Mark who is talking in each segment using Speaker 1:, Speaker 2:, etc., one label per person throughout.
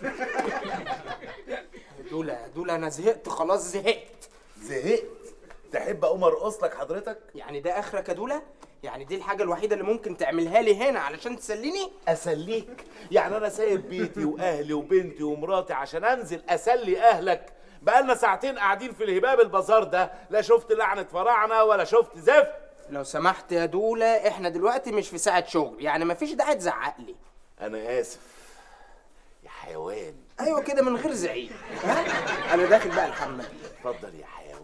Speaker 1: دولا دولا انا زهقت خلاص زهقت
Speaker 2: زهقت تحب اقوم ارقص لك حضرتك
Speaker 1: يعني ده اخرك يا دولا يعني دي الحاجه الوحيده اللي ممكن تعملها لي هنا علشان تسليني
Speaker 2: اسليك يعني انا سايب بيتي واهلي وبنتي ومراتي عشان انزل اسلي اهلك بقالنا ساعتين قاعدين في الهباب البازار ده لا شفت لعنه فراعنه ولا شفت زفت
Speaker 1: لو سمحت يا دولا احنا دلوقتي مش في ساعه شغل يعني مفيش داعي تزعق لي
Speaker 2: انا اسف يا حيوان
Speaker 1: ايوه كده من غير زعيق ها انا داخل بقى الحمام
Speaker 2: اتفضل يا حيوان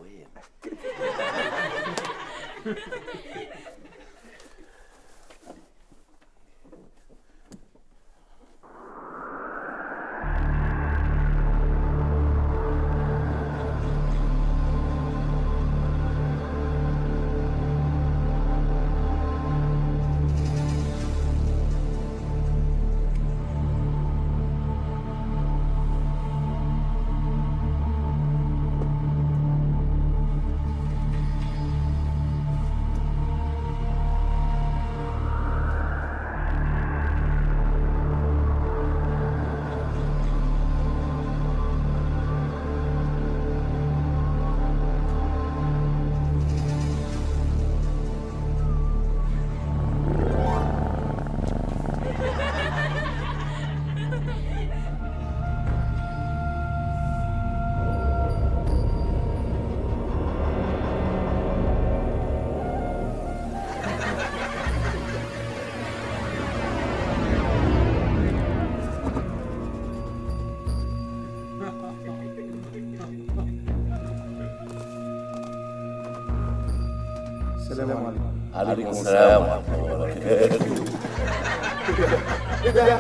Speaker 3: السلام عليكم
Speaker 2: عليكم السلام ورحمه الله وبركاته
Speaker 3: ايه ده؟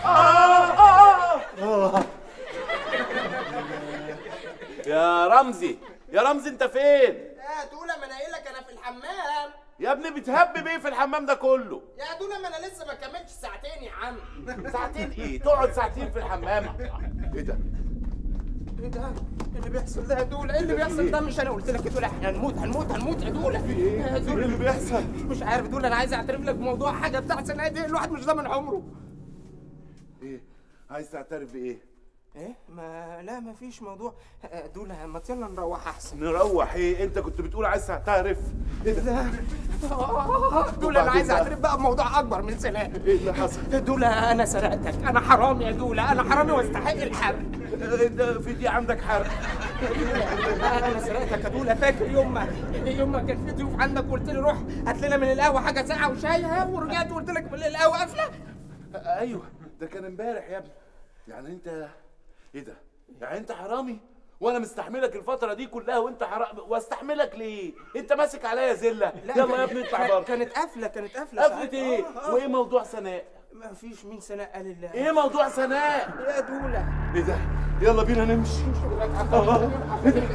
Speaker 2: يا رمزي يا رمزي انت فين
Speaker 1: يا دولا ما انا قايل لك انا في الحمام
Speaker 2: يا ابني بتهبب ايه في الحمام ده كله
Speaker 1: يا دولا ما انا لسه ما كملتش ساعتين يا عم
Speaker 2: ساعتين ايه تقعد ساعتين في الحمام ايه ده
Speaker 1: ايه ده؟ ايه اللي بيحصل ده يا دولا؟ ايه اللي بيحصل ده؟ مش انا قلت لك يا دولا احنا هنموت هنموت هنموت يا دولا يا دولا
Speaker 2: ايه اللي بيحصل
Speaker 1: مش عارف دولا انا عايز اعترف لك بموضوع حاجه بتاع سنه دي الواحد مش ضامن عمره
Speaker 2: ايه عايز تعترف بايه
Speaker 1: ايه ما لا ما فيش موضوع آه، دولا ما يلا نروح احسن
Speaker 2: نروح ايه انت كنت بتقول عايز تعترف ايه ده
Speaker 1: آه، دولا انا عايز اعترف بقى بموضوع اكبر من سلام
Speaker 2: ايه اللي حصل
Speaker 1: دولا انا سرقتك انا حرامي يا دولا انا حرامي واستحق الحرق
Speaker 2: إيه ده في دي عندك حرق
Speaker 1: انا سرقتك يا دولا فاكر يوم ما يوم ما كان في ضيوف عندك قلت لي روح هات لنا من القهوه حاجه ساقعه وشاي ها ورجعت وقلت لك من القهوه قافله
Speaker 2: ايوه ده كان امبارح يا ابني يعني انت ايه ده يعني انت حرامي وانا مستحملك الفتره دي كلها وانت حرام واستحملك ليه انت ماسك عليا زله يلا يا ابني اطلع بره
Speaker 1: كانت قافله كانت قافله
Speaker 2: قفلت ايه وايه موضوع سناء
Speaker 1: ما فيش مين سناء قال الله
Speaker 2: ايه موضوع سناء
Speaker 1: يا دولا
Speaker 2: ايه ده يلا بينا نمشي آه. ايه ده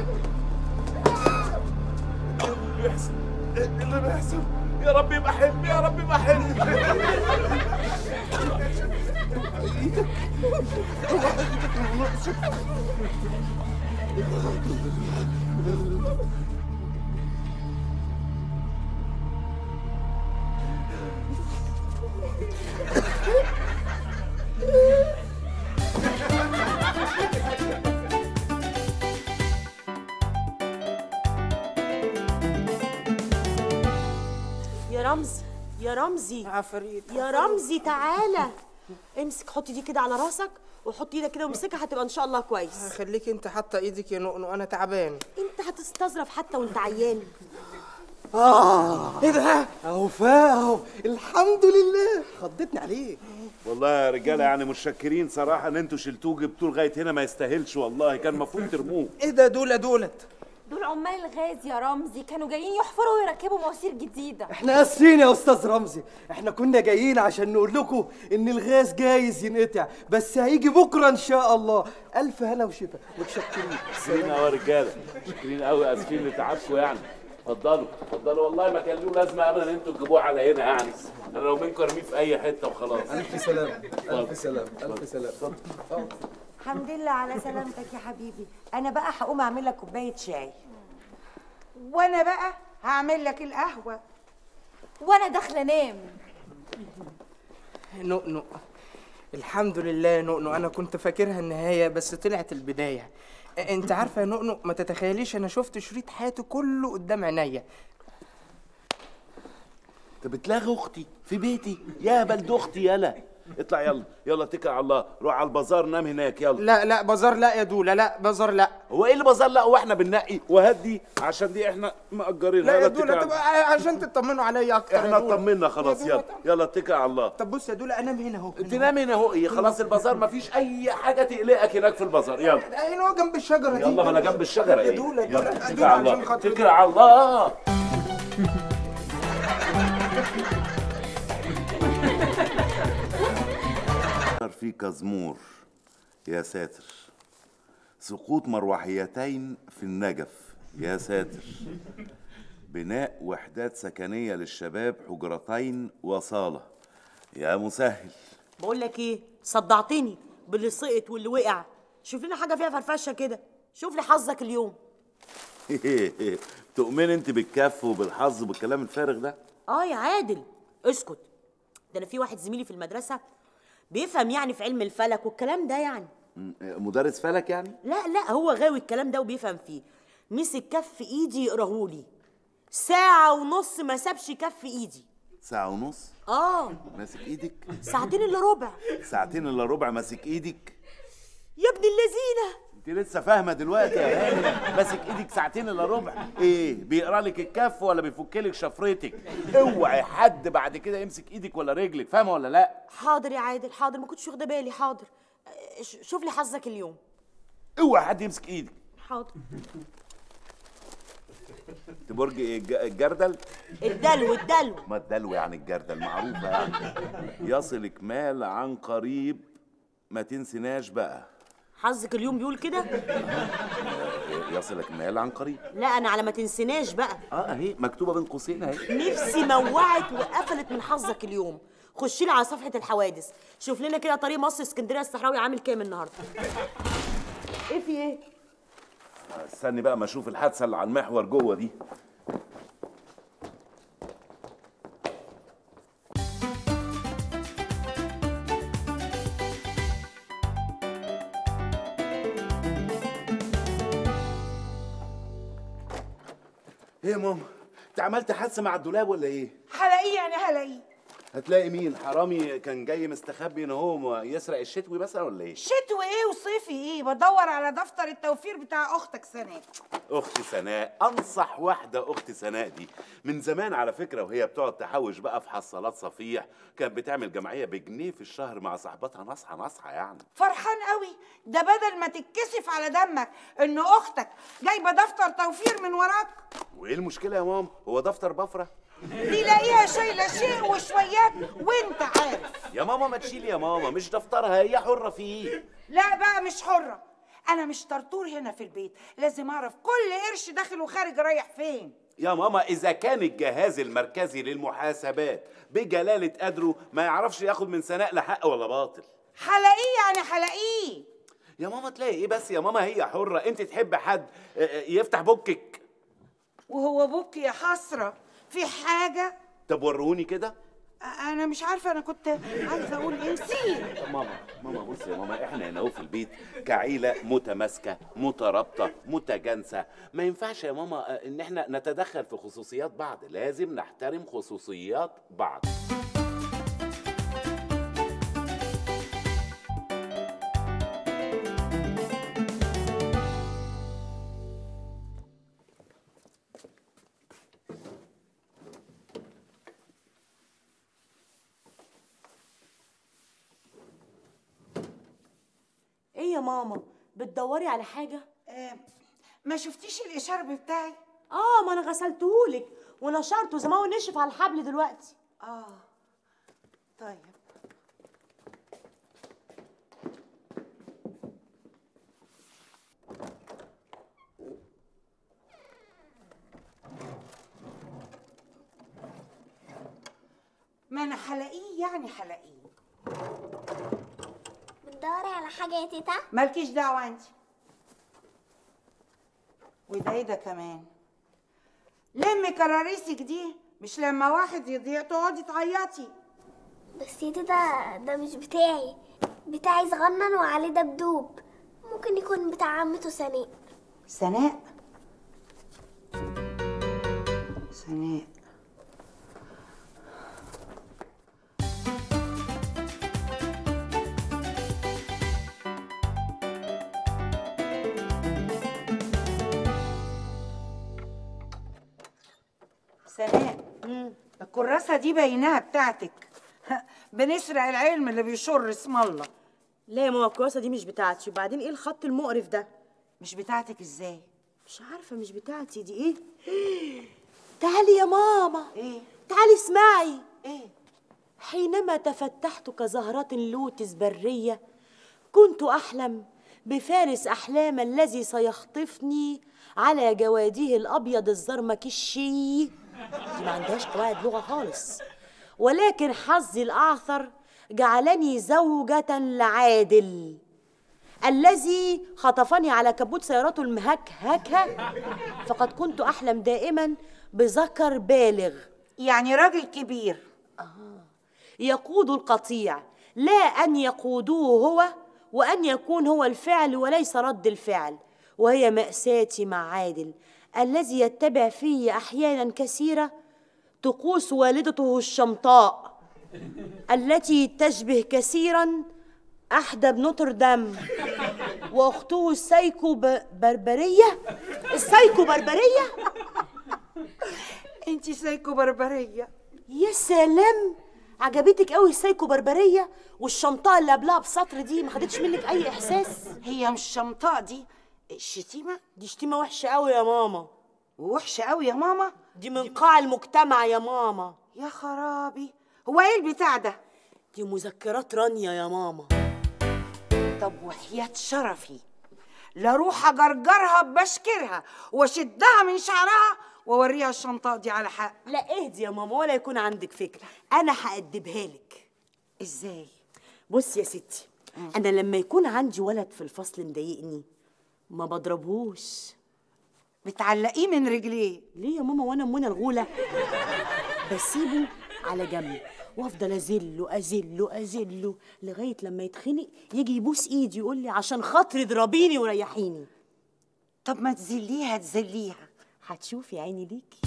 Speaker 2: ايه اللي بيحصل ايه اللي بيحصل يا رب يبقى حلم يا رب يبقى حلم
Speaker 4: يا رمزي يا رمزي
Speaker 1: عفريت
Speaker 4: يا رمزي تعالى امسك حط دي كده على راسك وحط ايدك كده وامسكها هتبقى ان شاء الله كويس
Speaker 1: خليك انت حاطه ايدك يا نؤنو انا تعبان
Speaker 4: انت هتستظرف حتى وانت عيان
Speaker 5: اه
Speaker 1: ايه ده
Speaker 5: اهو فا اهو الحمد لله خضتني عليك
Speaker 2: والله يا رجاله يعني متشكرين صراحه ان انتوا شلتوه جبتوه لغايه هنا ما يستاهلش والله كان المفروض ترموه
Speaker 1: ايه ده دولا دولت
Speaker 6: دول عمال الغاز يا رمزي كانوا جايين يحفروا ويركبوا مواسير جديدة
Speaker 5: احنا اسفين يا استاذ رمزي احنا كنا جايين عشان نقول لكم ان الغاز جايز ينقطع بس هيجي بكره ان شاء الله الف هنا وشفا متشكرين
Speaker 2: متشكرين قوي يا رجاله متشكرين قوي اسفين لتعبكم يعني اتفضلوا اتفضلوا والله ما كان له لازمه ابدا ان انتوا تجيبوه على هنا يعني انا لو منكم ارميه في اي حته وخلاص
Speaker 5: الف سلام الف سلام الف سلام
Speaker 7: الحمد لله على سلامتك يا حبيبي انا بقى هقوم اعمل لك كوبايه شاي وانا بقى هعمل لك القهوه
Speaker 6: وانا داخله انام
Speaker 1: نؤنو الحمد لله يا نؤنو انا كنت فاكرها النهايه بس طلعت البدايه انت عارفه يا نؤنو ما تتخيليش انا شفت شريط حياتي كله قدام عينيا
Speaker 2: انت بتلاغي اختي في بيتي يا بلد اختي يلا اطلع يلا يلا اتكل على الله روح على البازار نام هناك يلا
Speaker 1: لا لا بازار لا يا دولا لا بازار لا
Speaker 2: هو ايه اللي بازار لا واحنا بننقي وهدي عشان دي احنا مأجرينها
Speaker 1: لا يا
Speaker 2: يلا اتكل
Speaker 1: دولا
Speaker 2: على-
Speaker 1: تبقى عشان تطمنوا عليا اكتر يا
Speaker 2: احنا
Speaker 1: دولا.
Speaker 2: اطمنا خلاص
Speaker 1: يا دولا
Speaker 2: يلا يلا اتكل على الله
Speaker 1: طب بص يا دولا انام هنا اهو
Speaker 2: انت نام هنا اهو ايه خلاص البازار مفيش اي حاجه تقلقك هناك في البازار يلا
Speaker 1: هنا هو جنب الشجره دي
Speaker 2: يلا ما انا جنب الشجره
Speaker 1: يا
Speaker 2: ايه
Speaker 1: دولا يا
Speaker 2: يلا
Speaker 1: دولا
Speaker 2: اتكل
Speaker 1: دولا
Speaker 2: على
Speaker 1: عشان
Speaker 2: الله
Speaker 1: خاطر
Speaker 2: اتكل على الله في كزمور يا ساتر سقوط مروحيتين في النجف يا ساتر بناء وحدات سكنية للشباب حجرتين وصالة يا مسهل
Speaker 4: بقول لك ايه صدعتني باللي سقط واللي وقع شوف لنا حاجه فيها فرفشه كده شوف لي حظك اليوم
Speaker 2: تؤمن انت بالكف وبالحظ وبالكلام الفارغ ده
Speaker 4: اه يا عادل اسكت ده انا في واحد زميلي في المدرسه بيفهم يعني في علم الفلك والكلام ده يعني
Speaker 2: م- مدرس فلك يعني
Speaker 4: لا لا هو غاوي الكلام ده وبيفهم فيه مسك كف ايدي يقراهولي ساعة ونص ما سابش كف ايدي
Speaker 2: ساعة ونص
Speaker 4: اه
Speaker 2: ماسك ايدك
Speaker 4: ساعتين الا ربع
Speaker 2: ساعتين الا ربع ماسك ايدك
Speaker 4: يا ابن اللذينه
Speaker 2: انت لسه فاهمه دلوقتي يا هانم ماسك ايدك ساعتين الا ربع ايه بيقرا لك الكف ولا بيفك لك شفرتك اوعي حد بعد كده يمسك ايدك ولا رجلك فاهمه ولا لا
Speaker 4: حاضر يا عادل حاضر ما كنتش واخده بالي حاضر آه، ش- شوف لي حظك اليوم
Speaker 2: اوعي حد يمسك ايدك
Speaker 4: حاضر
Speaker 2: انت برج ايه الج- الجردل
Speaker 4: الدلو الدلو
Speaker 2: ما الدلو يعني الجردل معروفه يعني يصلك مال عن قريب ما تنسناش بقى
Speaker 4: حظك اليوم بيقول كده
Speaker 2: يصلك مال عن قريب
Speaker 4: لا انا على ما تنسناش بقى
Speaker 2: اه اهي مكتوبه بين قوسين اهي
Speaker 4: نفسي موعت وقفلت من حظك اليوم خش لي على صفحه الحوادث شوف لنا كده طريق مصر اسكندريه الصحراوي عامل كام النهارده ايه في ايه
Speaker 2: استني بقى ما اشوف الحادثه اللي على المحور جوه دي ايه يا ماما انت عملت حادثه مع الدولاب ولا ايه
Speaker 7: هلاقيه يعني هلاقيه
Speaker 2: هتلاقي مين حرامي كان جاي مستخبي ان هو يسرق الشتوي مثلا ولا ايه
Speaker 7: شتوي ايه وصيفي ايه بدور على دفتر التوفير بتاع اختك سناء
Speaker 2: اختي سناء انصح واحده اختي سناء دي من زمان على فكره وهي بتقعد تحوش بقى في حصالات صفيح كانت بتعمل جمعيه بجنيه في الشهر مع صاحبتها نصحى نصحى يعني
Speaker 7: فرحان قوي ده بدل ما تتكسف على دمك ان اختك جايبه دفتر توفير من وراك
Speaker 2: وايه المشكله يا ماما هو دفتر بفره
Speaker 7: تلاقيها شايله شيء وشويات وانت عارف
Speaker 2: يا ماما ما تشيلي يا ماما مش دفترها هي حره فيه
Speaker 7: لا بقى مش حره انا مش طرطور هنا في البيت لازم اعرف كل قرش داخل وخارج رايح فين
Speaker 2: يا ماما اذا كان الجهاز المركزي للمحاسبات بجلاله قدره ما يعرفش ياخد من سناء لا حق ولا باطل
Speaker 7: هلاقيه يعني هلاقيه
Speaker 2: يا ماما تلاقي ايه بس يا ماما هي حره انت تحب حد آه، آه، يفتح بكك
Speaker 7: وهو بوك يا حسره في حاجه
Speaker 2: طب وروني كده
Speaker 7: انا مش عارفه انا كنت عايزه اقول ايه نسيت
Speaker 2: ماما ماما بصي يا ماما احنا هنا اهو في البيت كعيله متماسكه مترابطه متجانسه ما ينفعش يا ماما آه، ان احنا نتدخل في خصوصيات بعض لازم نحترم خصوصيات بعض
Speaker 4: ايه يا ماما بتدوري على حاجه
Speaker 7: آه، ما شفتيش الاشارب بتاعي
Speaker 4: اه ما انا غسلتهولك ونشرته زي ما هو نشف على الحبل دلوقتي
Speaker 7: اه طيب ما انا هلاقيه يعني هلاقيه
Speaker 8: بتدوري على حاجة يا تيتا؟
Speaker 7: مالكيش دعوه انت وده ايه ده كمان لمي كراريسك دي مش لما واحد يضيع تقعدي تعيطي
Speaker 8: بس يا تيتا ده مش بتاعي بتاعي صغنن وعليه دبدوب ممكن يكون بتاع عمته سناء
Speaker 7: سناء سناء سناء الكراسة دي بايناها بتاعتك بنسرق العلم اللي بيشر اسم الله
Speaker 4: لا يا ماما الكراسه دي مش بتاعتي وبعدين ايه الخط المقرف ده
Speaker 7: مش بتاعتك ازاي
Speaker 4: مش عارفه مش بتاعتي دي ايه تعالي يا ماما
Speaker 7: ايه
Speaker 4: تعالي اسمعي
Speaker 7: ايه
Speaker 4: حينما تفتحت كزهرة لوتس برية كنت أحلم بفارس أحلام الذي سيخطفني على جواده الأبيض الزرمكشي دي ما عندهاش قواعد لغة خالص ولكن حظي الأعثر جعلني زوجة لعادل الذي خطفني على كبوت سيارته المهكهكة فقد كنت أحلم دائما بذكر بالغ
Speaker 7: يعني راجل كبير
Speaker 4: يقود القطيع لا أن يقودوه هو وأن يكون هو الفعل وليس رد الفعل وهي مأساتي مع عادل الذي يتبع في أحيانا كثيرة طقوس والدته الشمطاء التي تشبه كثيرا أحدى بنوتردام وأخته السايكو ب- بربرية السايكو بربرية
Speaker 7: انتي سايكو بربرية
Speaker 4: يا سلام عجبتك قوي السايكو بربريه والشمطاء اللي قبلها بسطر دي ما خدتش منك اي احساس
Speaker 7: هي مش شمطاء دي الشتيمة
Speaker 4: دي شتيمه وحشه قوي يا ماما
Speaker 7: وحشة قوي يا ماما
Speaker 4: دي من قاع المجتمع يا ماما
Speaker 7: يا خرابي هو ايه البتاع ده
Speaker 4: دي مذكرات رانيا يا ماما
Speaker 7: طب وحياة شرفي لاروح اجرجرها بشكرها واشدها من شعرها واوريها الشنطاء دي على حق
Speaker 4: لا اهدي يا ماما ولا يكون عندك فكره انا هأدبها لك
Speaker 7: ازاي
Speaker 4: بصي يا ستي انا لما يكون عندي ولد في الفصل مضايقني ما بضربهوش
Speaker 7: بتعلقيه من رجليه
Speaker 4: ليه يا ماما وانا منى الغولة بسيبه على جنب وافضل ازله ازله ازله لغايه لما يتخنق يجي يبوس ايدي يقول لي عشان خاطري اضربيني وريحيني
Speaker 7: طب ما تذليها تذليها
Speaker 4: هتشوفي عيني ليكي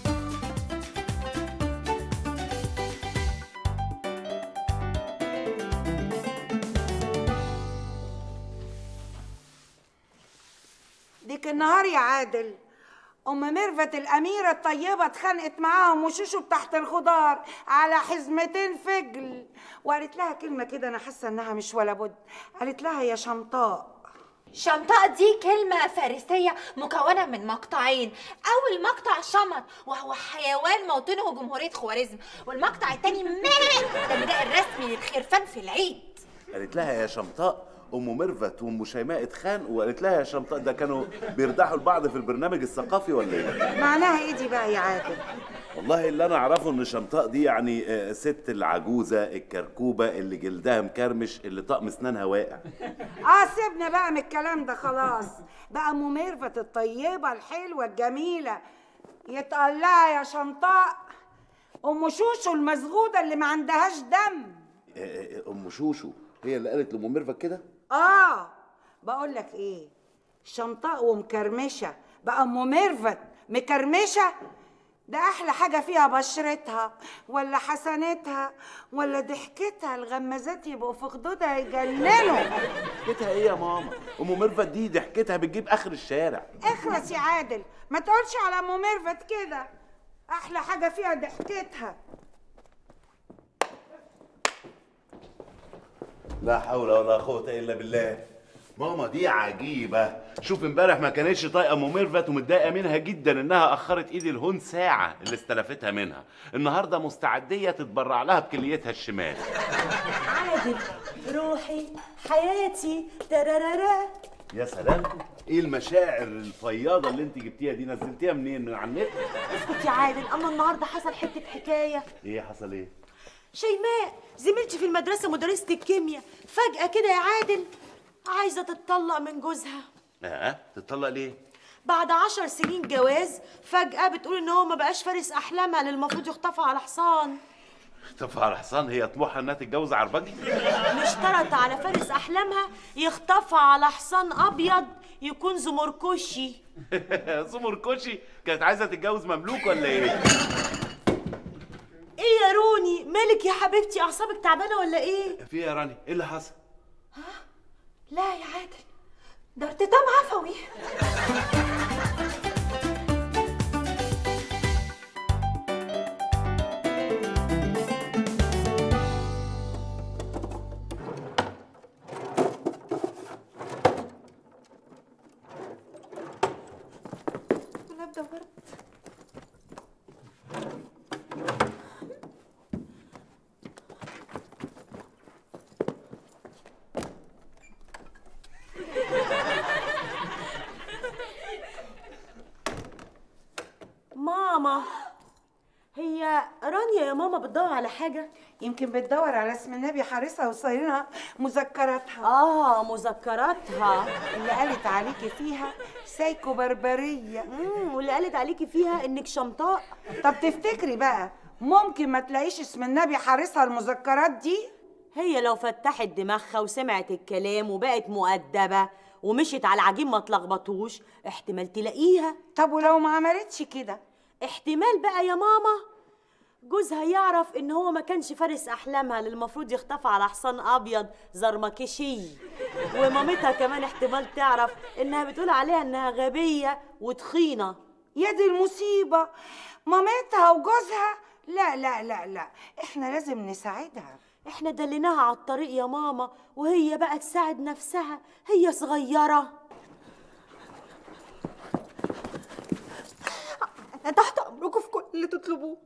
Speaker 7: ديك النهار يا عادل ام ميرفت الاميره الطيبه اتخانقت معاهم وشوشوا تحت الخضار على حزمتين فجل وقالت لها كلمه كده انا حاسه انها مش ولا بد قالت لها يا شمطاء
Speaker 6: شمطاء دي كلمة فارسية مكونة من مقطعين أول مقطع شمط وهو حيوان موطنه جمهورية خوارزم والمقطع التاني ماء ده النداء الرسمي للخرفان في العيد
Speaker 2: قالت لها يا شمطاء ام ميرفت وام شيماء اتخانقوا وقالت لها يا شمطاء ده كانوا بيردحوا لبعض في البرنامج الثقافي ولا ايه؟
Speaker 7: معناها ايه دي بقى يا عادل
Speaker 2: والله اللي انا اعرفه ان شمطاء دي يعني آه، ست العجوزه الكركوبه اللي جلدها مكرمش اللي طقم اسنانها واقع
Speaker 7: اه سيبنا بقى من الكلام ده خلاص بقى ام ميرفت الطيبه الحلوه الجميله يتقال لها يا شمطاء ام شوشو المزغوده اللي ما عندهاش دم
Speaker 2: آه، آه، ام شوشو هي اللي قالت لام ميرفت كده؟
Speaker 7: اه بقول لك ايه شمطاء ومكرمشه بقى ام ميرفت مكرمشه ده احلى حاجه فيها بشرتها ولا حسنتها ولا ضحكتها الغمازات يبقوا في خدودها يجننوا
Speaker 2: ضحكتها ايه يا ماما؟ ام ميرفت دي ضحكتها بتجيب اخر الشارع
Speaker 7: اخلص يا عادل ما تقولش على ام ميرفت كده احلى حاجه فيها ضحكتها
Speaker 2: لا حول ولا قوة إلا بالله ماما دي عجيبة شوف امبارح ما كانتش طايقة ام ميرفت ومتضايقة منها جدا انها اخرت ايدي الهون ساعة اللي استلفتها منها النهاردة مستعدية تتبرع لها بكليتها الشمال
Speaker 4: عادل روحي حياتي ترارارا
Speaker 2: يا سلام ايه المشاعر الفياضة اللي انت جبتيها دي نزلتيها منين من على النت
Speaker 4: اسكت يا عادل اما النهارده حصل حته حكايه
Speaker 2: ايه حصل ايه
Speaker 4: شيماء زميلتي في المدرسه مدرسه الكيمياء فجاه كده يا عادل عايزه تتطلق من جوزها
Speaker 2: اه تتطلق ليه
Speaker 4: بعد عشر سنين جواز فجأة بتقول إن هو ما بقاش فارس أحلامها اللي المفروض يخطفها على حصان
Speaker 2: طب على حصان هي طموحها انها تتجوز عربجي
Speaker 4: اشترط على فارس احلامها يخطفها على حصان ابيض يكون زمركشي
Speaker 2: سمر كوشي كانت عايزه تتجوز مملوك ولا ايه
Speaker 4: ايه يا روني مالك يا حبيبتي اعصابك تعبانه ولا ايه
Speaker 2: في إيه يا راني ايه اللي حصل
Speaker 6: لا يا عادل ده ارتطام عفوي انا اتدورت
Speaker 4: ماما هي رانيا يا ماما بتدور على حاجه
Speaker 7: يمكن بتدور على اسم النبي حارسها وصايرها مذكراتها
Speaker 4: اه مذكراتها
Speaker 7: اللي قالت عليكي فيها سايكو بربريه
Speaker 4: امم واللي قالت عليكي فيها انك شمطاء
Speaker 7: طب تفتكري بقى ممكن ما تلاقيش اسم النبي حارسها المذكرات دي
Speaker 4: هي لو فتحت دماغها وسمعت الكلام وبقت مؤدبه ومشيت على العجين ما تلخبطوش احتمال تلاقيها
Speaker 7: طب ولو ما عملتش كده
Speaker 4: احتمال بقى يا ماما جوزها يعرف ان هو ما كانش فارس احلامها اللي المفروض يخطفها على حصان ابيض زرمكشي ومامتها كمان احتمال تعرف انها بتقول عليها انها غبيه وتخينه
Speaker 7: يا دي المصيبه مامتها وجوزها لا لا لا لا احنا لازم نساعدها
Speaker 4: احنا دليناها على الطريق يا ماما وهي بقى تساعد نفسها هي صغيره
Speaker 6: انا تحت امركم في كل اللي تطلبوه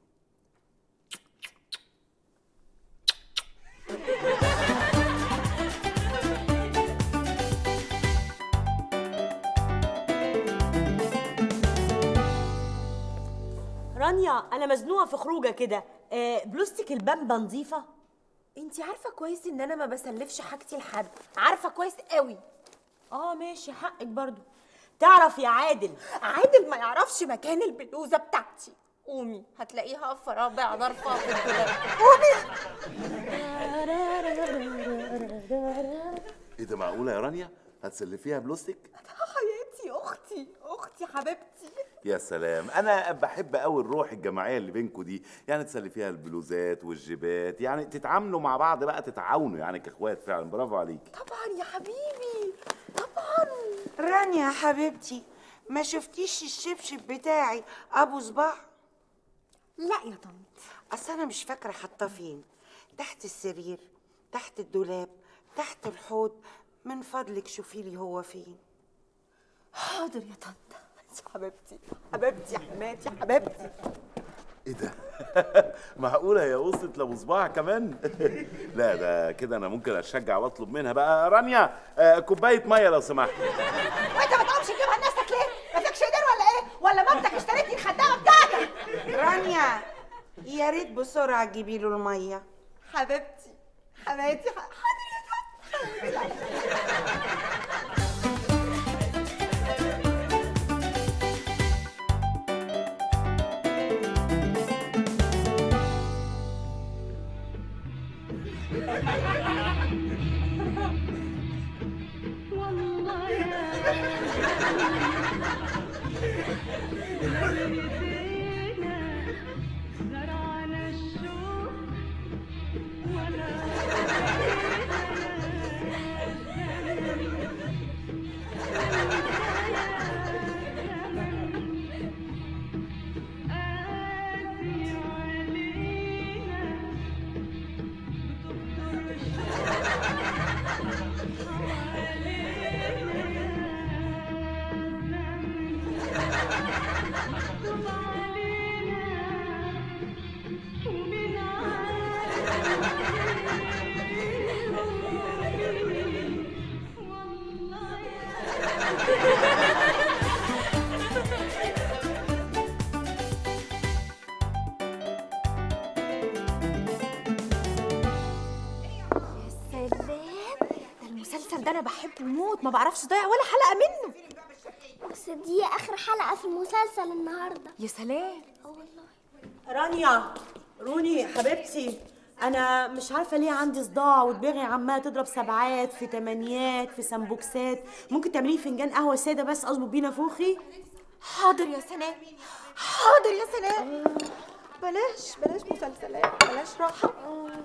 Speaker 4: رانيا انا مزنوقه في خروجه كده آه بلوستك البامبا نظيفه
Speaker 6: انتي عارفه كويس ان انا ما بسلفش حاجتي لحد عارفه كويس قوي
Speaker 4: اه ماشي حقك برضو تعرف يا عادل
Speaker 6: عادل ما يعرفش مكان البلوزه بتاعتي قومي هتلاقيها في رابع ظرفه في الدولاب قومي
Speaker 2: ايه ده معقوله يا رانيا هتسلفيها بلوستيك
Speaker 6: حياتي اختي اختي حبيبتي
Speaker 2: يا سلام انا بحب قوي الروح الجماعيه اللي بينكوا دي يعني تسلفيها البلوزات والجيبات يعني تتعاملوا مع بعض بقى تتعاونوا يعني كاخوات فعلا برافو عليكي
Speaker 6: طبعا يا حبيبي طبعا
Speaker 7: رانيا يا حبيبتي ما شفتيش الشبشب بتاعي ابو صباع
Speaker 6: لا يا طنط
Speaker 7: اصل انا مش فاكره حاطاه فين تحت السرير تحت الدولاب تحت الحوض من فضلك شوفي لي هو فين
Speaker 6: حاضر يا طنط انت حبيبتي حبيبتي يا حماتي حبيبتي
Speaker 2: ايه ده معقوله هي وصلت لابو صباع كمان لا ده كده انا ممكن اشجع واطلب منها بقى رانيا آه، كوبايه ميه لو سمحت
Speaker 6: وانت ما تقومش تجيبها لنفسك ليه؟ ما فيكش ايدين ولا ايه؟ ولا مامتك اشتريت لي الخدامه بتاعتك؟
Speaker 7: رانيا يا ريت بسرعه تجيبي له الميه
Speaker 6: حبيبتي حماتي ح- حاضر يا طنط يا سلام ده المسلسل ده انا بحبه موت ما بعرفش اضيع ولا حلقه منه
Speaker 8: بس دي اخر حلقه في المسلسل النهارده
Speaker 6: يا سلام
Speaker 8: اه والله
Speaker 4: رانيا روني حبيبتي انا مش عارفه ليه عندي صداع ودماغي عماله تضرب سبعات في تمانيات في سمبوكسات ممكن تعملي فنجان قهوه ساده بس اظبط بيه نافوخي
Speaker 6: حاضر يا سناء حاضر يا سناء بلاش بلاش مسلسلات بلاش راحه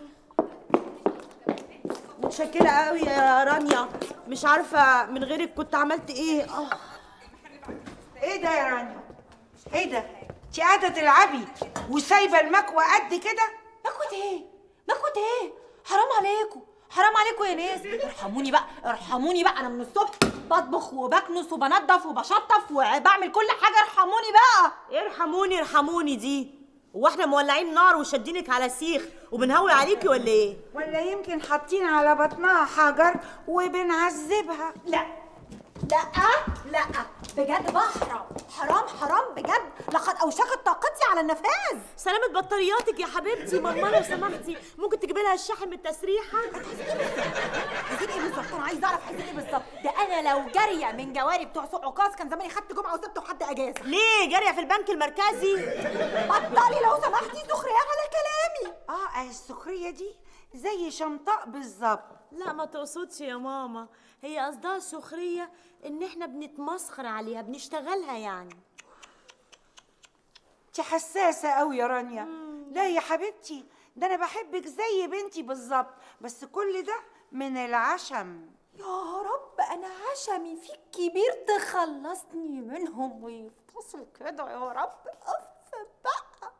Speaker 4: متشكره قوي يا رانيا مش عارفه من غيرك كنت عملت ايه اه
Speaker 7: ايه ده يا رانيا ايه ده انت قاعده تلعبي وسايبه المكوى قد كده
Speaker 6: مكوة ايه مكوة ايه حرام عليكم حرام عليكم يا ناس ارحموني بقى ارحموني بقى انا من الصبح بطبخ وبكنس وبنضف وبشطف وبعمل كل حاجه ارحموني بقى
Speaker 4: ارحموني ارحموني دي هو احنا مولعين نار وشادينك على سيخ وبنهوي عليكي ولا ايه
Speaker 7: ولا يمكن حاطين على بطنها حجر وبنعذبها
Speaker 6: لا لا لا بجد بقى حرام حرام حرام بجد لقد اوشكت طاقتي على النفاذ
Speaker 4: سلامة بطارياتك يا حبيبتي ماما لو سمحتي ممكن تجيبي لها الشاحن من التسريحه
Speaker 6: عايزين ايه بالظبط انا عايزه اعرف عايزين ايه بالظبط ده انا لو جاريه من جواري بتوع سوق عكاظ كان زماني خدت جمعه وسبت وحد اجازه
Speaker 4: ليه جاريه في البنك المركزي
Speaker 6: بطلي لو سمحتي سخريه على كلامي
Speaker 7: اه آه، السخريه دي زي شمطاء بالظبط
Speaker 4: لا ما تقصدش يا ماما هي قصدها سخريه ان احنا بنتمسخر عليها بنشتغلها يعني
Speaker 7: انت حساسه قوي يا رانيا لا يا حبيبتي ده انا بحبك زي بنتي بالظبط بس كل ده من العشم
Speaker 6: يا رب انا عشمي فيك كبير تخلصني منهم ويفتصل كده يا رب اف بقى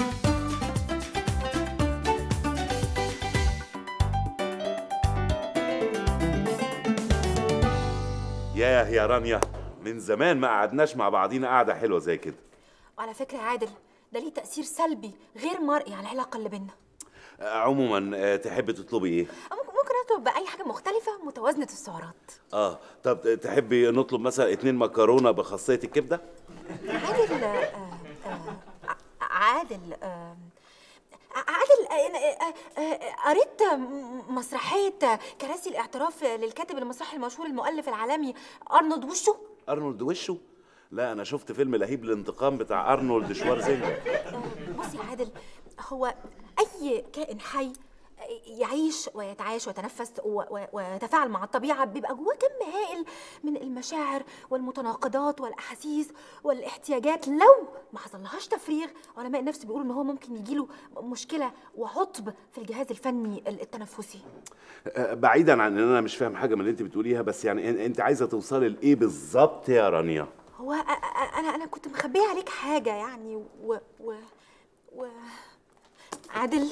Speaker 2: ياه يا رانيا من زمان ما قعدناش مع بعضينا قعده حلوه زي كده
Speaker 6: وعلى فكره يا عادل ده ليه تاثير سلبي غير مرئي على العلاقه اللي بينا
Speaker 2: آه، عموما آه، تحبي تطلبي ايه
Speaker 6: ممكن ممكن اطلب باي حاجه مختلفه متوازنه السعرات
Speaker 2: اه طب تحبي نطلب مثلا اتنين مكرونه بخاصيه الكبده
Speaker 6: عادل آه، آه، ع- عادل آه، عادل آه، أنا- آه، آه، قريت م- مسرحية كراسي الاعتراف للكاتب المسرحي المشهور المؤلف العالمي أرنولد وشو
Speaker 2: ارنولد وشه لا انا شفت فيلم لهيب الانتقام بتاع ارنولد شوارزنجر
Speaker 6: بص يا عادل هو أي كائن حي يعيش ويتعايش ويتنفس و- و- ويتفاعل مع الطبيعة بيبقى جواه كم هائل من المشاعر والمتناقضات والأحاسيس والاحتياجات لو ما حصلهاش تفريغ علماء النفس بيقولوا إن هو ممكن يجيله مشكلة وعطب في الجهاز الفني التنفسي
Speaker 2: آه، بعيدا عن ان انا مش فاهم حاجه من اللي انت بتقوليها بس يعني إن- انت عايزه توصلي لايه بالظبط يا رانيا
Speaker 6: هو أ- أ- أنا أنا كنت مخبية عليك حاجة يعني و و و عادل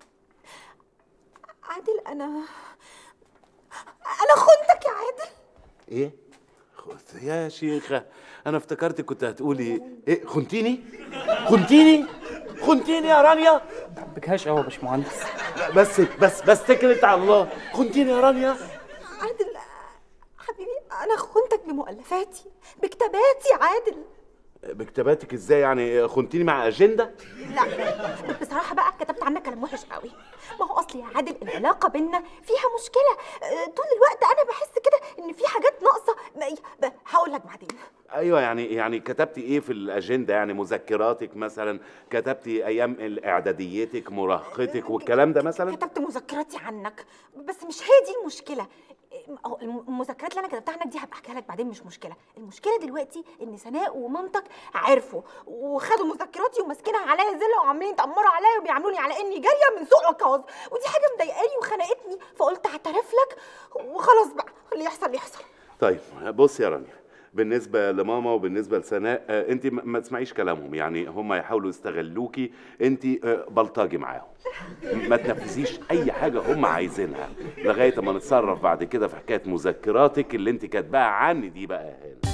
Speaker 6: عادل أنا أنا خنتك يا عادل
Speaker 2: ايه خ- يا شيخه انا افتكرتك كنت هتقولي ايه خنتيني خنتيني خنتيني يا رانيا
Speaker 1: بكهاش قوي يا باشمهندس
Speaker 2: لا، بس بس بس تكلت على الله خنتيني يا رانيا
Speaker 6: عادل حبيبي أنا خنتك بمؤلفاتي بكتاباتي عادل
Speaker 2: بكتاباتك ازاي يعني خنتيني مع اجنده
Speaker 6: لا بصراحة بقى كتبت عنك كلام وحش قوي ما هو أصل يا عادل العلاقة بينا فيها مشكلة آه، طول الوقت أنا بحس كده إن في حاجات ناقصة ما- ب- هقول لك بعدين
Speaker 2: ايوه يعني يعني كتبتي ايه في الاجنده يعني مذكراتك مثلا كتبتي ايام اعداديتك مراهقتك والكلام ده مثلا
Speaker 6: كتبت مذكراتي عنك بس مش هي دي المشكله أهو الم- المذكرات اللي انا كتبتها عنك دي هبقى احكيها لك بعدين مش مشكله المشكله دلوقتي ان سناء ومامتك عرفوا وخدوا مذكراتي وماسكينها عليا زله وعاملين يتامروا عليا وبيعاملوني على اني جاريه من سوق عكاظ ودي حاجه مضايقاني وخنقتني فقلت اعترف لك وخلاص بقى اللي يحصل يحصل
Speaker 2: طيب بص يا رانيا بالنسبة لماما وبالنسبة لسناء آه، انت ما ما تسمعيش كلامهم يعني هم يحاولوا يستغلوكي انت آه، بلطجي معاهم ما تنفذيش اي حاجة هم عايزينها لغاية ما نتصرف بعد كده في حكاية مذكراتك اللي انت كاتباها عني دي بقى يا هاني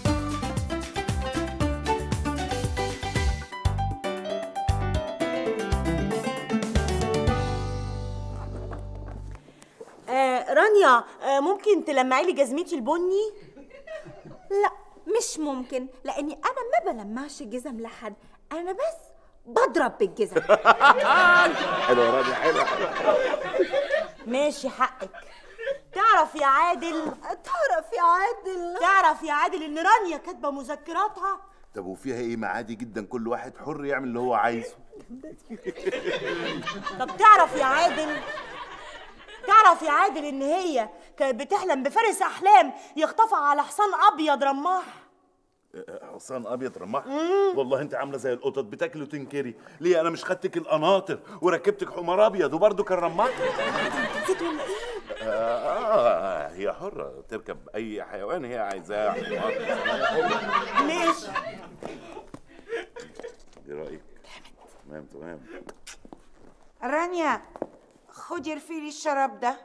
Speaker 4: آه رانيا آه ممكن تلمعي لي جزمتي البني
Speaker 6: لا مش ممكن لاني انا ما بلمعش جزم لحد انا بس بضرب بالجزم
Speaker 2: حلوة يا رانيا حلوة حلوة
Speaker 4: ماشي حقك تعرف يا عادل
Speaker 6: تعرف يا عادل
Speaker 4: تعرف يا عادل ان رانيا كاتبه مذكراتها
Speaker 3: طب وفيها ايه ما عادي جدا كل واحد حر يعمل اللي هو عايزه
Speaker 4: طب تعرف يا عادل تعرف يا عادل ان هي كانت بتحلم بفارس احلام يخطفها على حصان ابيض رماح
Speaker 2: حصان ابيض رماح والله انت عامله زي القطط بتاكلي وتنكري ليه انا مش خدتك القناطر وركبتك حمار ابيض وبرده كان رماح
Speaker 4: نسيت ولا ايه
Speaker 2: آه هي حرة تركب أي حيوان هي عايزاه حمار
Speaker 4: ماشي
Speaker 2: إيه رأيك؟ تمام تمام
Speaker 7: رانيا خدي رفيلي الشراب ده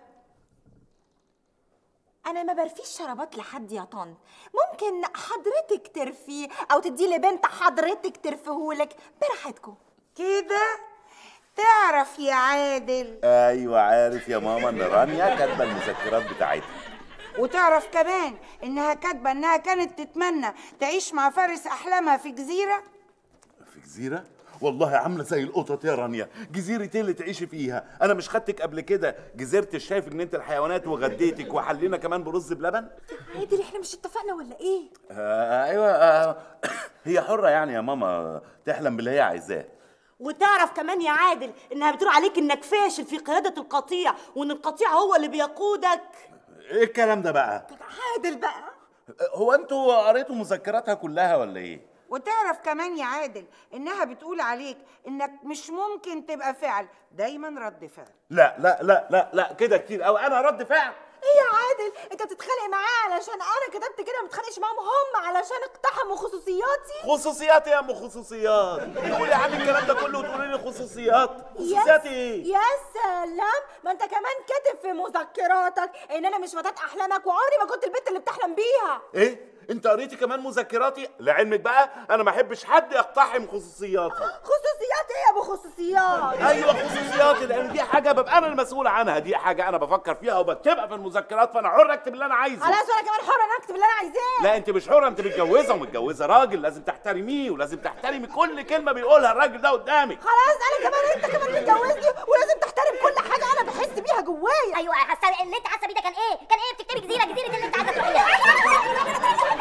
Speaker 6: انا ما برفيش شرابات لحد يا طن ممكن حضرتك ترفيه او تديه لبنت حضرتك ترفيهولك براحتكم
Speaker 7: كده تعرف يا عادل
Speaker 2: أيوة عارف يا ماما إن رانيا كاتبة المذكرات بتاعتها
Speaker 7: وتعرف كمان انها كاتبه انها كانت تتمنى تعيش مع فارس احلامها في جزيره
Speaker 2: في جزيرة؟ والله عاملة زي القطط يا رانيا جزيرة ايه اللي تعيشي فيها أنا مش خدتك قبل كده جزيرة الشايف جنينة الحيوانات وغديتك وحلينا كمان برز بلبن
Speaker 6: عادل احنا مش اتفقنا ولا ايه
Speaker 2: آه أيوة آه هي حرة يعني يا ماما تحلم باللي هي عايزاه
Speaker 4: وتعرف كمان يا عادل انها بتقول عليك انك فاشل في قياده القطيع وان القطيع هو اللي بيقودك
Speaker 2: ايه الكلام ده بقى؟
Speaker 6: عادل بقى
Speaker 2: هو انتوا قريتوا مذكراتها كلها ولا ايه؟
Speaker 7: وتعرف كمان يا عادل انها بتقول عليك انك مش ممكن تبقى فعل دايما رد فعل
Speaker 2: لا لا لا لا لا كده كتير قوي انا رد فعل
Speaker 6: ايه يا عادل انت بتتخانق معاه علشان انا كتبت كده ما بتخانقش معاهم هم علشان اقتحموا خصوصياتي
Speaker 2: خصوصيات يا ام خصوصيات تقولي عن الكلام ده كله وتقولي لي خصوصيات خصوصيات ايه
Speaker 6: يا سلام ما انت كمان كاتب في مذكراتك ان انا مش فتاة احلامك وعمري ما كنت البنت اللي بتحلم بيها
Speaker 2: ايه انت قريتي كمان مذكراتي لعلمك بقى انا ما احبش حد يقتحم خصوصياتي
Speaker 6: خصوصيات ايه يا ابو خصوصيات
Speaker 2: ايوه خصوصياتي لان دي حاجه ببقى انا المسؤول عنها دي حاجه انا بفكر فيها وبكتبها في المذكرات فانا حر اكتب اللي انا عايزه
Speaker 6: خلاص وانا كمان حرة انا اكتب اللي انا عايزاه
Speaker 2: لا انت مش حره انت متجوزه ومتجوزه راجل لازم تحترميه ولازم تحترمي كل كلمه بيقولها الراجل ده قدامك
Speaker 6: خلاص انا كمان انت كمان متجوزني ولازم تحترم كل حاجه انا بحس بيها جوايا
Speaker 8: ايوه حاسه اللي انت حاسه بيه ده كان ايه؟ كان ايه بتكتبي جزيره جزيره اللي انت عايزه تروحيها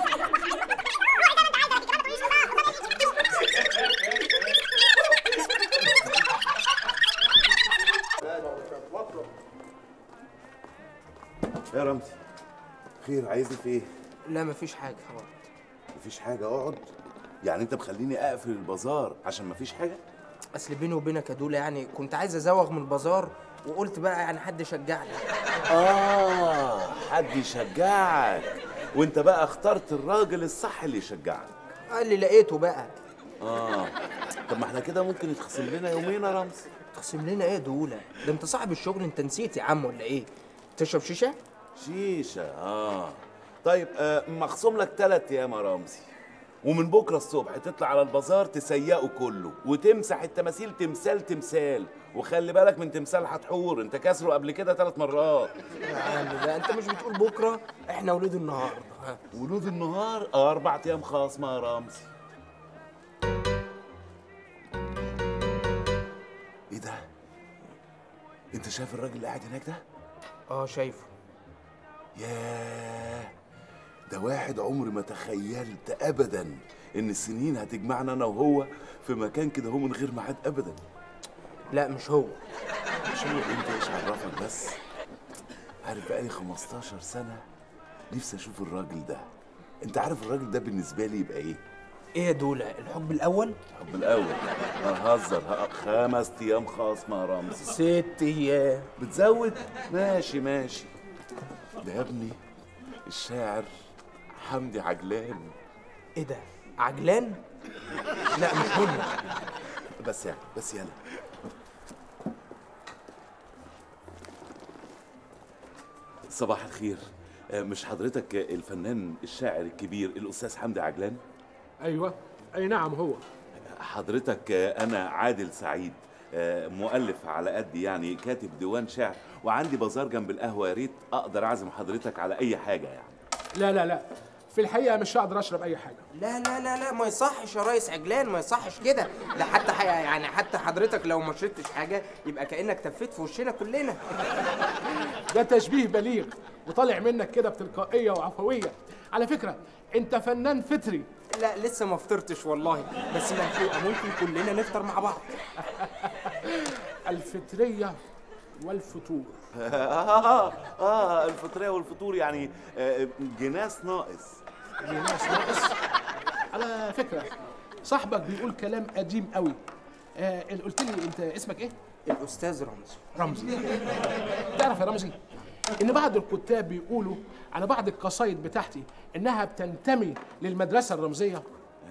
Speaker 2: يا رمزي خير عايزني في ايه
Speaker 1: لا مفيش حاجه خلاص
Speaker 2: مفيش حاجه اقعد يعني انت مخليني اقفل البازار عشان مفيش حاجه
Speaker 1: اصل بيني وبينك يا دولا يعني كنت عايز ازوغ من البازار وقلت بقى يعني حد يشجعني
Speaker 2: اه حد يشجعك وانت بقى اخترت الراجل الصح اللي يشجعك
Speaker 1: قال لي لقيته بقى
Speaker 2: اه طب ما احنا كده ممكن يتخصم لنا يومين يا رمزي
Speaker 1: تقسم لنا ايه يا دولا ده انت صاحب الشغل انت نسيت يا عم ولا ايه تشرب شيشه
Speaker 2: شيشه اه طيب آه مخصوم لك ثلاث ايام يا رمزي ومن بكره الصبح تطلع على البازار تسيقه كله وتمسح التماثيل تمثال تمثال وخلي بالك من تمثال حتحور انت كسره قبل كده ثلاث مرات
Speaker 1: يا عم ده انت مش بتقول بكره احنا ولاد النهارده ها.
Speaker 2: ولود النهار آه، اربع ايام خاصمه يا رمزي ايه ده انت شايف الراجل اللي قاعد هناك ده
Speaker 1: اه شايفه
Speaker 2: ياه ده واحد عمري ما تخيلت ابدا ان السنين هتجمعنا انا وهو في مكان كده هو من غير ميعاد ابدا
Speaker 1: لا مش هو
Speaker 2: مش هو انت ايش عرفك بس عارف بقالي 15 سنه نفسي اشوف الراجل ده انت عارف الراجل ده بالنسبه لي يبقى ايه
Speaker 1: ايه يا دولا الحب الاول
Speaker 2: الحب الاول ههزر ه- خمس ايام خاصمه يا رمزي
Speaker 1: ست ايام
Speaker 2: بتزود ماشي ماشي ده يا ابني الشاعر حمدي عجلان
Speaker 1: ايه ده عجلان لا مش هم
Speaker 2: بس يعني بس يلا صباح الخير آه، مش حضرتك الفنان الشاعر الكبير الأستاذ حمدي عجلان
Speaker 9: ايوه اي نعم هو
Speaker 2: حضرتك آه، أنا عادل سعيد آه، مؤلف على قدي يعني كاتب ديوان شعر وعندي بازار جنب القهوة يا ريت أقدر أعزم حضرتك على أي حاجة يعني
Speaker 9: لا لا لا في الحقيقه مش هقدر اشرب اي حاجه
Speaker 1: لا لا لا لا ما يصحش يا ريس عجلان ما يصحش كده ده حتى حي... يعني حتى حضرتك لو ما شربتش حاجه يبقى كانك تفيت في وشنا كلنا
Speaker 9: ده تشبيه بليغ وطالع منك كده بتلقائيه وعفويه على فكره انت فنان فطري
Speaker 1: لا لسه ما فطرتش والله بس ملحوقه ممكن كلنا نفطر مع بعض
Speaker 9: الفطريه والفطور
Speaker 2: آه, اه الفطريه والفطور يعني آه، جناس ناقص
Speaker 9: ناس ناقص على فكره صاحبك بيقول كلام قديم قوي آه اللي قلت لي انت اسمك ايه
Speaker 1: الاستاذ رمزي
Speaker 9: رمزي تعرف يا رمزي ان بعض الكتاب بيقولوا على بعض القصايد بتاعتي انها بتنتمي للمدرسه الرمزيه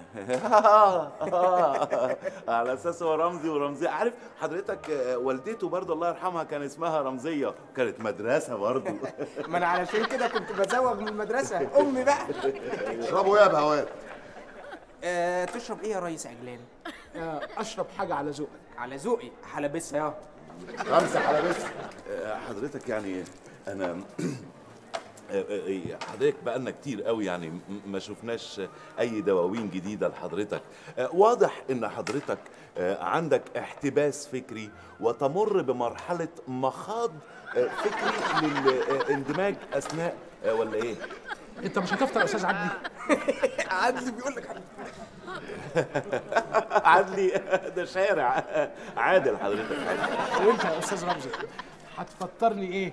Speaker 2: على اساس هو رمزي ورمزيه عارف حضرتك آه، والدته برضه الله يرحمها كان اسمها رمزيه كانت مدرسه برضه
Speaker 1: ما انا علشان كده كنت بزوغ من المدرسه امي بقى
Speaker 3: اشربوا يا بهوات
Speaker 1: آه تشرب ايه يا ريس عجلان
Speaker 9: آه اشرب حاجه على ذوقك
Speaker 1: على ذوقي حلبسها يا
Speaker 3: خمسة حلبس
Speaker 2: آه، حضرتك يعني انا آه، آه، حضرتك بقالنا كتير قوي يعني م- ما شفناش اي دواوين جديده لحضرتك آه، واضح ان حضرتك آه، عندك احتباس فكري وتمر بمرحله مخاض آه، فكري للاندماج اثناء آه، ولا ايه
Speaker 9: انت مش هتفطر يا استاذ عدلي
Speaker 1: عدلي بيقول لك
Speaker 2: عدلي ده شارع عادل حضرتك
Speaker 9: وانت يا استاذ رمزي هتفطرني ايه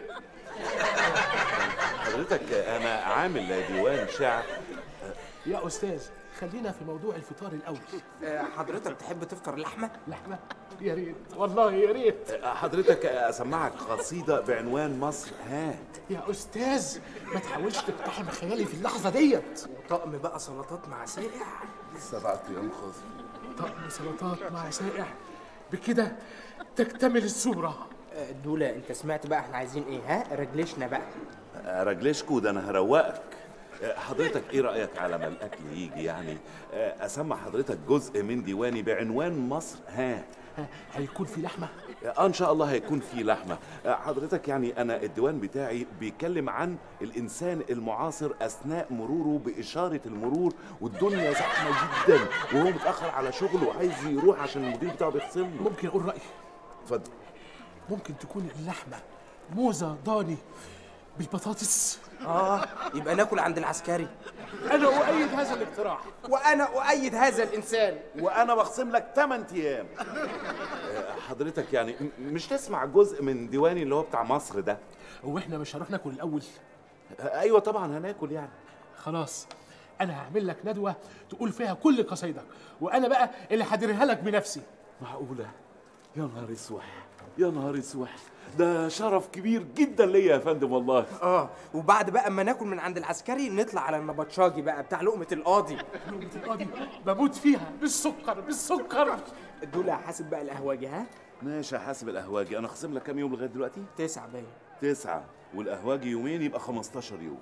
Speaker 2: حضرتك انا عامل ديوان شعر
Speaker 9: يا استاذ خلينا في موضوع الفطار الاول
Speaker 1: آه حضرتك تحب تفطر لحمه
Speaker 9: لحمه يا ريت والله يا ريت
Speaker 2: حضرتك اسمعك قصيده بعنوان مصر ها
Speaker 9: يا استاذ ما تحاولش تقتحم خيالي في اللحظه ديت
Speaker 1: طقم بقى سلطات مع ساقع
Speaker 3: سبعة أيام خاص
Speaker 9: طقم سلطات مع سائح بكده تكتمل الصوره
Speaker 1: آه دولا انت سمعت بقى احنا عايزين ايه ها رجلشنا بقى
Speaker 2: رجلشكو ده انا هروقك حضرتك ايه رايك على ما الاكل يجي يعني اسمع حضرتك جزء من ديواني بعنوان مصر ها
Speaker 9: ها، هيكون في لحمه
Speaker 2: اه ان شاء الله هيكون في لحمه حضرتك يعني انا الديوان بتاعي بيتكلم عن الانسان المعاصر اثناء مروره باشاره المرور والدنيا زحمه جدا وهو متاخر على شغله وعايز يروح عشان المدير بتاعه بيخصم له
Speaker 9: ممكن اقول رايي
Speaker 2: اتفضل
Speaker 9: ممكن تكون اللحمه موزه ضاني بالبطاطس
Speaker 1: اه يبقى ناكل عند العسكري
Speaker 9: انا اؤيد هذا الاقتراح
Speaker 1: وانا اؤيد هذا الانسان
Speaker 2: وانا بخصم لك 8 ايام آه، حضرتك يعني م- مش تسمع جزء من ديواني اللي هو بتاع مصر ده
Speaker 9: هو احنا مش هنروح ناكل الاول
Speaker 2: آه، ايوه طبعا هناكل يعني
Speaker 9: خلاص انا هعمل لك ندوه تقول فيها كل قصايدك وانا بقى اللي هديرها لك بنفسي
Speaker 2: معقوله يا نهار اسوح يا نهار اسوح ده شرف كبير جدا ليا يا فندم والله
Speaker 1: اه وبعد بقى اما ناكل من عند العسكري نطلع على النبطشاجي بقى بتاع لقمه القاضي
Speaker 9: لقمة القاضي بموت فيها بالسكر بالسكر
Speaker 1: دول حاسب بقى القهواجي ها
Speaker 2: ماشي هحاسب القهواجي انا خصم لك كام يوم لغايه دلوقتي
Speaker 1: تسعة باين
Speaker 2: تسعة والقهواجي يومين يبقى 15 يوم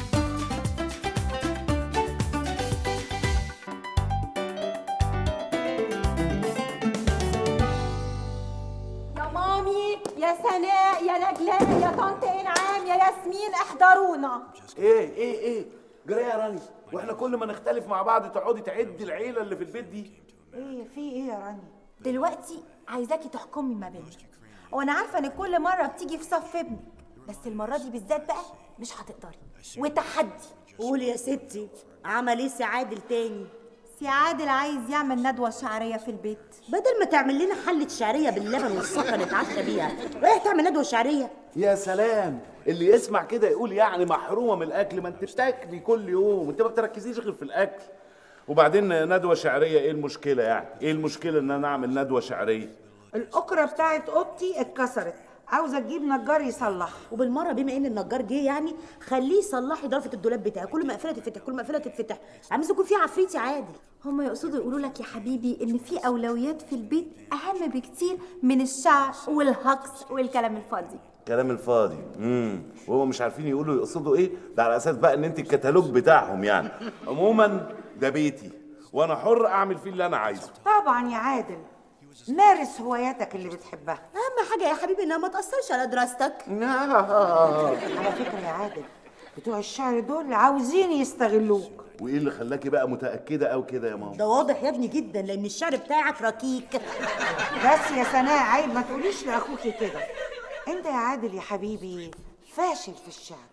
Speaker 10: يا مامي يا سناء يا نجلاء يا طنط انعام يا ياسمين احضرونا
Speaker 2: ايه ايه ايه جري يا راني واحنا كل ما نختلف مع بعض تقعدي تعدي العيله اللي في البيت دي
Speaker 7: ايه في ايه يا راني
Speaker 10: دلوقتي عايزاكي تحكمي ما بيننا وانا عارفه ان كل مره بتيجي في صف ابنك بس المره دي بالذات بقى مش هتقدري وتحدي
Speaker 4: قول يا ستي عمل ايه سي عادل تاني
Speaker 10: سي عادل عايز يعمل ندوه شعريه في البيت
Speaker 4: بدل ما تعمل لنا حلة شعرية باللبن والسكر نتعشى بيها رايح تعمل ندوة شعرية
Speaker 2: يا سلام اللي يسمع كده يقول يعني محرومه من الاكل ما انت بتاكلي كل يوم انت ما بتركزيش غير في الاكل وبعدين ندوه شعريه ايه المشكله يعني ايه المشكله ان انا اعمل ندوه شعريه
Speaker 7: الاكره بتاعت اوضتي اتكسرت عاوزه تجيب نجار يصلحها
Speaker 4: وبالمرة بما ان النجار جه يعني خليه يصلح لي ضرفة الدولاب بتاعي كل ما اقفلها تتفتح كل ما اقفلها تتفتح عايز يكون في عفريت يا عادل
Speaker 10: هما يقصدوا يقولوا لك يا حبيبي ان في اولويات في البيت اهم بكتير من الشعر والهجص والكلام الفاضي
Speaker 2: كلام الفاضي امم وهو مش عارفين يقولوا يقصدوا ايه ده على اساس بقى ان انت الكتالوج بتاعهم يعني عموما ده بيتي وانا حر اعمل فيه اللي انا عايزه
Speaker 7: طبعا يا عادل مارس هواياتك اللي بتحبها
Speaker 4: اهم حاجة يا حبيبي انها ما تأثرش على دراستك
Speaker 7: على فكره يا عادل بتوع الشعر دول عاوزين يستغلوك
Speaker 2: وايه اللي خلاكي بقى متاكده او كده يا ماما
Speaker 4: ده واضح يا ابني جدا لان الشعر بتاعك ركيك
Speaker 7: بس يا سناء عيب ما تقوليش لاخوكي كده انت يا عادل يا حبيبي فاشل في الشعر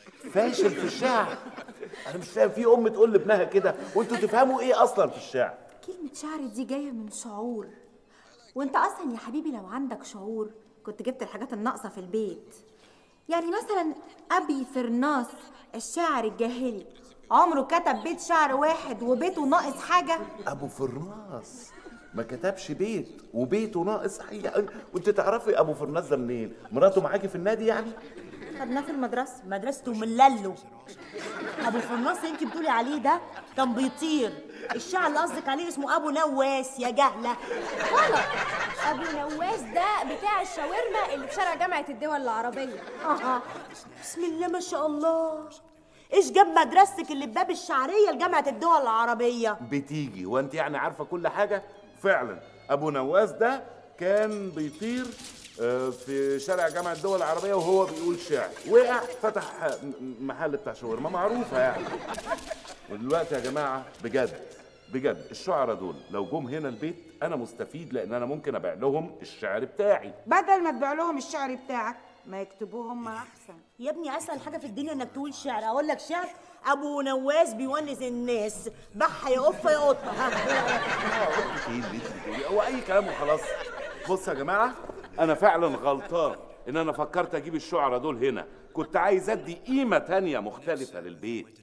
Speaker 2: فاشل في الشعر انا مش فاهم في ام تقول لابنها كده وانتوا تفهموا ايه اصلا في الشعر
Speaker 10: كلمة شعر دي جاية من شعور وانت اصلا يا حبيبي لو عندك شعور كنت جبت الحاجات الناقصة في البيت يعني مثلا ابي فرناس الشاعر الجاهلي عمره كتب بيت شعر واحد وبيته ناقص حاجة
Speaker 2: ابو فرناس ما كتبش بيت وبيته ناقص حاجه وانت تعرفي ابو فرناس ده منين مراته معاكي في النادي يعني
Speaker 4: خدناه في المدرسة مدرسته من لالو أبو فرناس اللي أنت بتقولي عليه ده كان بيطير الشاعر اللي قصدك عليه اسمه أبو نواس يا جهلة
Speaker 11: غلط ابو نواس ده بتاع الشاورما اللي في شارع جامعه الدول العربيه
Speaker 4: آه. بسم الله ما شاء الله إيش جاب مدرستك اللي بباب الشعرية لجامعة الدول العربية
Speaker 2: بتيجي وانت يعني عارفه كل حاجه فعلا ابو نواس ده كان بيطير آه، في شارع جامعة الدول العربية وهو بيقول شعر وقع فتح م- محل بتاع شاورما معروفة يعني ودلوقتي يا جماعة بجد بجد الشعراء دول لو جم هنا البيت أنا مستفيد لأن أنا ممكن أبيع لهم الشعر بتاعي
Speaker 7: بدل ما تبيع لهم الشعر بتاعك ما يكتبوه هم احسن
Speaker 4: يا ابني أسهل حاجة في الدنيا إنك تقول شعر أقول لك شعر أبو نواس بيونس الناس بحة يا قفة يا قطة ها.
Speaker 2: ايه اللي انت بتقوليه هو اي كلام وخلاص بص يا جماعه انا فعلا غلطان ان انا فكرت اجيب الشعراء دول هنا كنت عايز ادي قيمه تانية مختلفه للبيت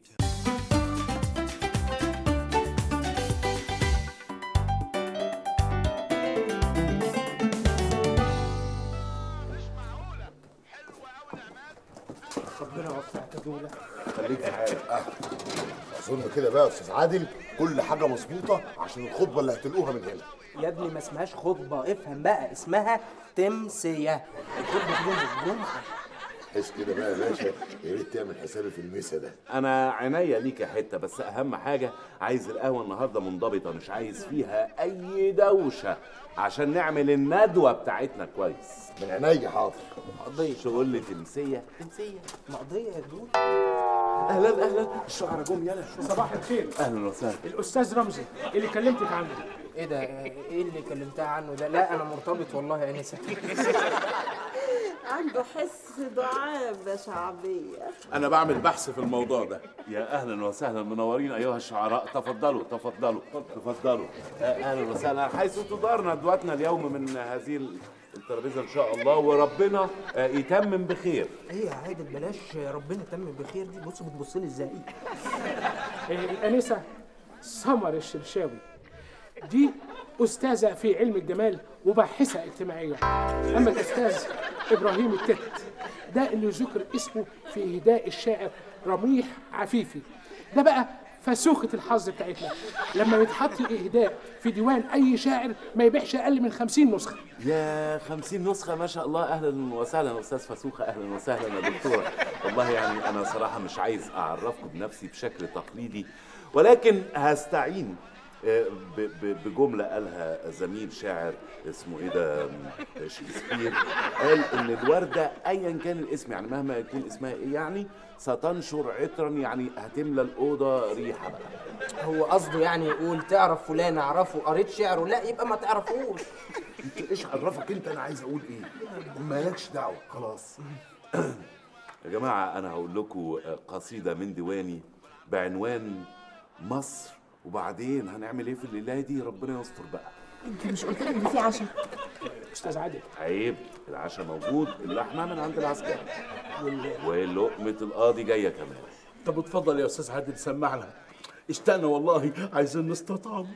Speaker 1: ربنا يوفقك يا دوله
Speaker 3: خليك في حالك اظن كده بقى يا استاذ عادل كل حاجه مظبوطه عشان الخطبه اللي هتلقوها من هنا
Speaker 1: يا ابني ما اسمهاش خطبه افهم بقى اسمها تمسيه الخطبه في يوم الجمعه
Speaker 3: حس كده بقى يا باشا يا ريت تعمل حسابي في المسا ده
Speaker 2: انا عينيا ليك يا حته بس اهم حاجه عايز القهوه النهارده منضبطه مش عايز فيها اي دوشه عشان نعمل الندوه بتاعتنا كويس
Speaker 3: من عينيا حاضر
Speaker 2: مقضيه شغل لي تمسيه تمسيه
Speaker 1: مقضيه يا دول
Speaker 2: اهلا اهلا الشعراء جم يلا
Speaker 9: صباح الخير
Speaker 2: اهلا وسهلا
Speaker 9: الاستاذ رمزي اللي كلمتك عنه
Speaker 1: ايه ده ايه اللي كلمتها عنه ده لا انا مرتبط والله يا انسه
Speaker 7: عنده حس ضعافة شعبية
Speaker 2: انا بعمل بحث في الموضوع ده يا اهلا وسهلا منورين ايها الشعراء تفضلوا تفضلوا تفضلوا آه، اهلا وسهلا حيث تدار ندوتنا اليوم من هذه الترابيزه ان شاء الله وربنا آه، يتمم بخير
Speaker 1: ايه يا عادل بلاش ربنا يتمم بخير دي بص بتبص لي ازاي
Speaker 9: إيه، الانسه سمر الشرشاوي دي استاذه في علم الجمال وباحثه اجتماعيه اما الاستاذ ابراهيم التت ده اللي ذكر اسمه في اهداء الشاعر رميح عفيفي ده بقى فسوخة الحظ بتاعتنا لما يتحط اهداء في ديوان اي شاعر ما يبيعش اقل من خمسين نسخه
Speaker 2: يا خمسين نسخة ما شاء الله أهلا وسهلا أستاذ فسوخة أهلا وسهلا يا دكتورة والله يعني أنا صراحة مش عايز أعرفكم بنفسي بشكل تقليدي ولكن هستعين آه، ب- ب- بجملة قالها زميل شاعر اسمه ايه ده آم، شكسبير قال ان الوردة ايا كان الاسم يعني مهما يكون اسمها ايه يعني ستنشر عطرا يعني هتملى الأوضة ريحة بقى
Speaker 1: هو قصده يعني يقول تعرف فلان اعرفه قريت شعره لا يبقى ما تعرفوش
Speaker 3: انت ايش عرفك انت انا عايز اقول ايه مالكش دعوه خلاص
Speaker 2: يا جماعة أنا هقول لكم قصيدة من ديواني بعنوان مصر وبعدين هنعمل إيه في الليلة دي ربنا يستر بقى
Speaker 10: انت مش قلت لي ان في عشاء
Speaker 9: استاذ عادل
Speaker 2: عيب العشاء موجود اللحمة من عند العسكري ولقمة القاضي جاية كمان
Speaker 12: طب اتفضل يا استاذ عادل سمعنا اشتقنا والله عايزين نستطعم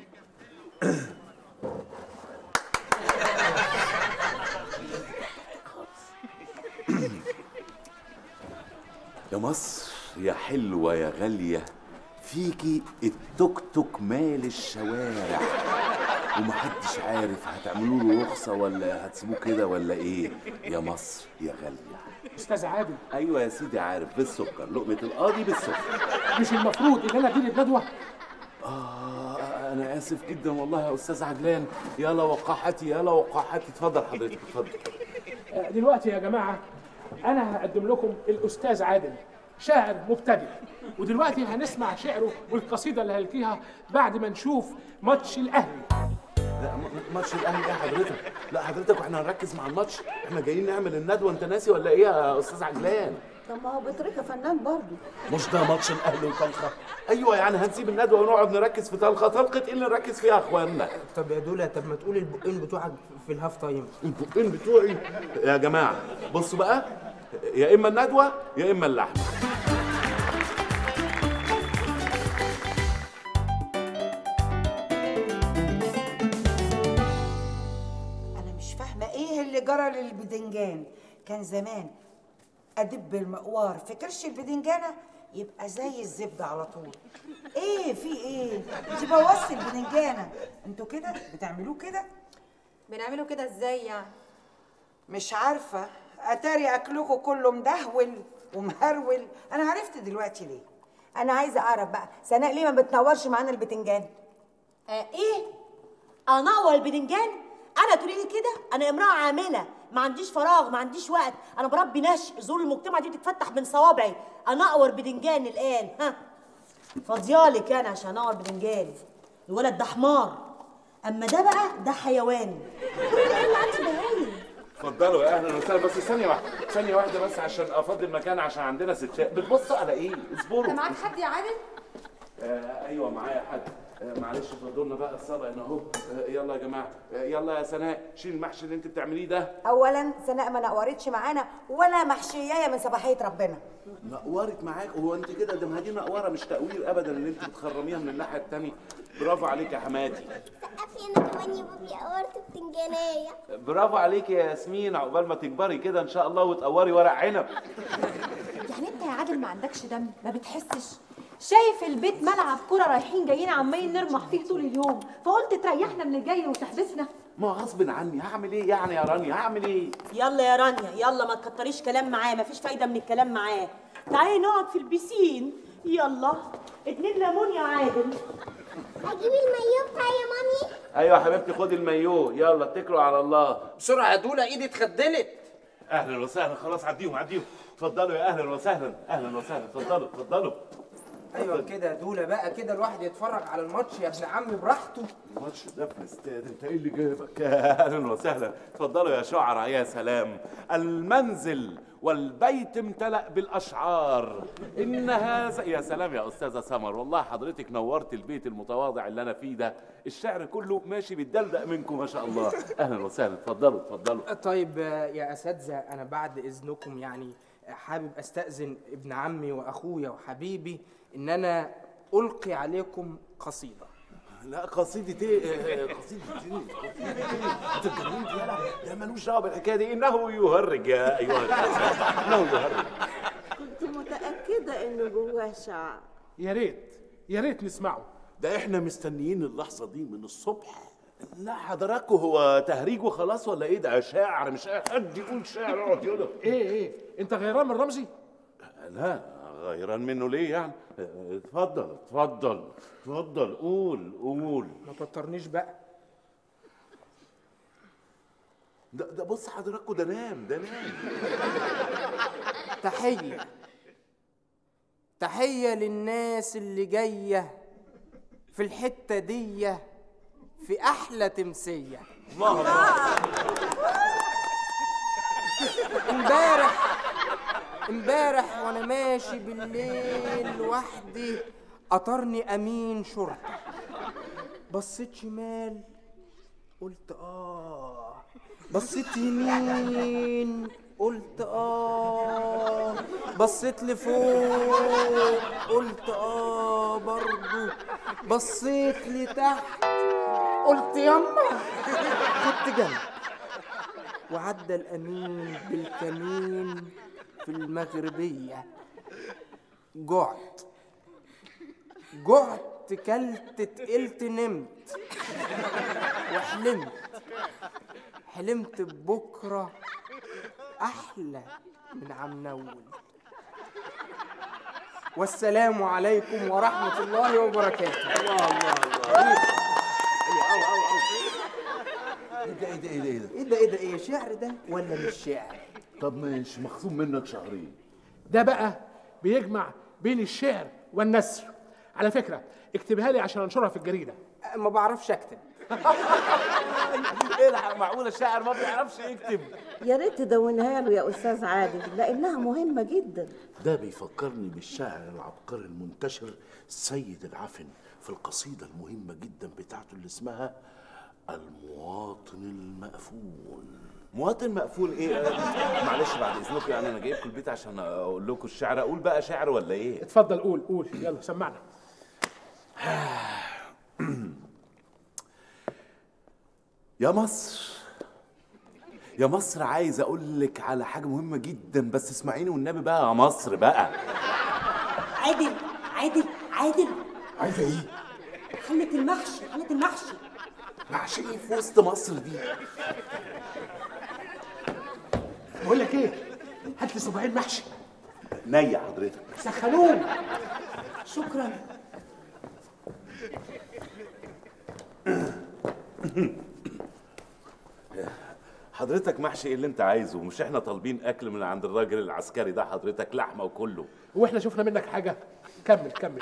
Speaker 2: يا مصر يا حلوة يا غالية فيكي التوك توك مال الشوارع ومحدش عارف هتعملوا له رخصة ولا هتسيبوه كده ولا ايه يا مصر يا غالية
Speaker 9: استاذ عادل
Speaker 2: ايوه يا سيدي عارف بالسكر لقمة القاضي بالسكر
Speaker 9: مش المفروض ان انا ادير الندوه
Speaker 2: آه أنا آسف جدا والله يا أستاذ عجلان يا لوقاحتي يا لوقاحتي اتفضل حضرتك اتفضل
Speaker 9: آه، دلوقتي يا جماعه انا هقدم لكم الاستاذ عادل شاعر مبتدئ ودلوقتي هنسمع شعره والقصيده اللي هلقيها بعد ما نشوف ماتش الاهلي
Speaker 2: لا م- ماتش الاهلي ايه حضرتك لا حضرتك واحنا هنركز مع الماتش احنا جايين نعمل الندوه انت ناسي ولا ايه يا استاذ عجلان
Speaker 7: طب ما هو بطريقه فنان برضه
Speaker 2: مش ده ماتش الاهلي وطلخه ايوه يعني هنسيب الندوه ونقعد نركز في طلخه طلقه ايه اللي نركز فيها يا اخوانا
Speaker 1: طب يا دولا طب ما تقول البقين بتوعك في الهاف تايم
Speaker 2: البقين بتوعي يا جماعه بصوا بقى يا اما الندوه يا اما اللحمه
Speaker 7: انا مش فاهمه ايه اللي جرى للبدنجان كان زمان ادب المقوار في كرش البدنجانه يبقى زي الزبده على طول ايه في ايه دي بوظت البدنجانه انتوا كده بتعملوه كده
Speaker 10: بنعمله كده ازاي يعني
Speaker 7: مش عارفه اتاري اكلكم كله مدهول ومهرول انا عرفت دلوقتي ليه
Speaker 13: انا عايزه اعرف بقى سناء ليه ما بتنورش معانا البتنجان
Speaker 4: آه ايه انور البدنجان انا تقولي لي كده انا امراه عامله ما عنديش فراغ ما عنديش وقت انا بربي نشء زور المجتمع دي بتتفتح من صوابعي انور بدنجان الان ها فاضيالك انا عشان انور بدنجان الولد ده حمار اما ده بقى ده حيوان
Speaker 2: اتفضلوا يا اهلا وسهلا بس ثانيه واحده ثانيه واحده بس عشان افضي المكان عشان عندنا ستات بتبصوا على ايه اصبروا
Speaker 10: انت معاك حد يا عادل
Speaker 2: آه ايوه معايا حد آه معلش فضلنا بقى الصلاه هنا اهو آه يلا يا جماعه آه يلا يا سناء شيل المحشي اللي انت بتعمليه ده
Speaker 13: اولا سناء ما نورتش معانا ولا محشيايه من صباحيه ربنا
Speaker 2: نقورت معاك هو انت كده ده ما دي نقوره مش تقوير ابدا اللي انت بتخرميها من الناحيه الثانيه برافو عليك يا حماتي
Speaker 8: سقفي انا كمان يا بابي قورت بتنجانية
Speaker 2: برافو عليك يا ياسمين عقبال ما تكبري كده ان شاء الله وتقوري ورق عنب
Speaker 10: يعني انت يا عادل ما عندكش دم ما بتحسش شايف البيت ملعب كرة رايحين جايين عمالين نرمح فيه طول اليوم فقلت تريحنا من الجاي وتحبسنا
Speaker 2: ما هو غصب عني هعمل ايه يعني يا رانيا هعمل ايه
Speaker 4: يلا يا رانيا يلا ما تكتريش كلام معاه مفيش فايده من الكلام معاه تعالي نقعد في البسين يلا اتنين ليمون يا عادل
Speaker 8: اجيب المايو بتاعي يا مامي
Speaker 2: ايوه يا حبيبتي خدي المايوه يلا اتكلوا على الله
Speaker 1: بسرعه يا دولا ايدي اتخدلت
Speaker 2: اهلا وسهلا خلاص عديهم عديهم اتفضلوا يا اهلا وسهلا اهلا وسهلا اتفضلوا اتفضلوا
Speaker 1: ايوه كده دولا بقى كده الواحد يتفرج على الماتش يا ابن عمي براحته
Speaker 2: الماتش ده في الاستاد انت ايه اللي جايبك اهلا وسهلا اتفضلوا يا شعراء يا سلام المنزل والبيت امتلأ بالاشعار ان هذا يا سلام يا استاذه سمر والله حضرتك نورت البيت المتواضع اللي انا فيه ده الشعر كله ماشي بالدلدق منكم ما شاء الله اهلا وسهلا اتفضلوا اتفضلوا
Speaker 1: طيب آه، يا اساتذه انا بعد اذنكم يعني حابب استاذن ابن عمي واخويا وحبيبي ان انا القي عليكم قصيده
Speaker 2: لا قصيدة ايه؟ آه، قصيدة ايه؟ قصيدة ايه؟ انت اتجننت يالا ده ملوش دعوة بالحكاية دي انه يهرج يا ايها الناس انه يهرج
Speaker 14: كنت متأكدة إنه جواه شعر
Speaker 9: يا ريت يا ريت نسمعه
Speaker 2: ده احنا مستنيين اللحظة دي من الصبح لا حضراتكم هو تهريج وخلاص ولا ايه ده شاعر مش اي حد يقول شاعر يقعد يقول
Speaker 9: ايه ايه انت غيران من رمزي
Speaker 2: لا غيران منه ليه يعني اه، اتفضل اتفضل اتفضل قول قول
Speaker 1: ما توترنيش بقى
Speaker 2: ده ده بص حضراتكم ده نام ده نام
Speaker 1: تحيه تحيه للناس اللي جايه في الحته دي في احلى تمسيه
Speaker 2: الله
Speaker 1: امبارح امبارح وانا ماشي بالليل لوحدي قطرني امين شرطه بصيت شمال قلت اه بصيت يمين قلت اه بصيت لفوق قلت اه برضو بصيت لتحت قلت يما خدت جنب وعدى الأمين بالكمين في المغربية جعت جعت كلت تقلت نمت وحلمت حلمت ببكرة أحلى من عم نول والسلام عليكم ورحمة الله وبركاته الله الله الله
Speaker 2: ايه ده ايه ده ايه ده ايه ده
Speaker 1: ايه ده ايه ده ايه شعر ده ولا مش شعر
Speaker 2: طب ماشي مخصوم منك شهرين
Speaker 9: ده بقى بيجمع بين الشعر والنثر على فكره اكتبها لي عشان انشرها في الجريده
Speaker 1: ما بعرفش اكتب
Speaker 2: الحق معقوله الشاعر ما بيعرفش يكتب
Speaker 14: يا ريت تدونها له يا استاذ عادل لانها مهمه جدا
Speaker 12: ده بيفكرني بالشاعر العبقري المنتشر سيد العفن في القصيدة المهمة جدا بتاعته اللي اسمها المواطن المأفون
Speaker 2: مواطن مقفول ايه آه، معلش بعد اذنكم يعني انا جايبكم البيت عشان اقول لكم الشعر اقول بقى شعر ولا ايه
Speaker 9: اتفضل قول قول يلا سمعنا
Speaker 2: يا مصر يا مصر عايز اقول لك على حاجه مهمه جدا بس اسمعيني والنبي بقى يا مصر بقى
Speaker 4: عادل عادل عادل
Speaker 2: عايزه ايه
Speaker 4: حلة المحشي حلة المحشي
Speaker 2: محشي ايه في وسط مصر دي
Speaker 9: بقول لك ايه هات لي صباعين محشي
Speaker 2: نية حضرتك
Speaker 9: سخنوه
Speaker 4: شكرا
Speaker 2: حضرتك محشي ايه اللي انت عايزه مش احنا طالبين اكل من عند الراجل العسكري ده حضرتك لحمه وكله
Speaker 9: هو احنا شفنا منك حاجه كمل كمل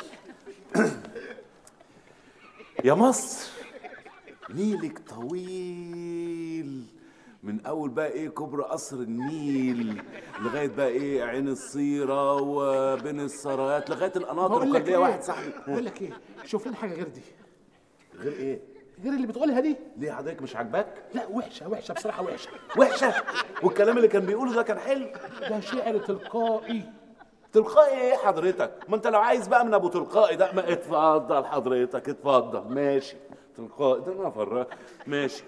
Speaker 2: يا مصر نيلك طويل من اول بقى ايه كوبري قصر النيل لغايه بقى ايه عين الصيره وبين السرايات لغايه القناطر
Speaker 9: بقول
Speaker 2: وكان
Speaker 9: لك
Speaker 2: ليا
Speaker 9: ايه
Speaker 2: واحد صاحبي
Speaker 9: بقول لك ايه شوف لنا حاجه غير دي
Speaker 2: غير ايه
Speaker 9: غير اللي بتقولها دي
Speaker 2: ليه حضرتك مش عاجباك
Speaker 9: لا وحشه وحشه بصراحه وحشه
Speaker 2: وحشه والكلام اللي كان بيقوله ده كان حلو
Speaker 9: ده شعر تلقائي
Speaker 2: تلقائي ايه حضرتك ما انت لو عايز بقى من ابو تلقائي ده ما اتفضل حضرتك اتفضل ماشي تلقائي ده انا فرق ماشي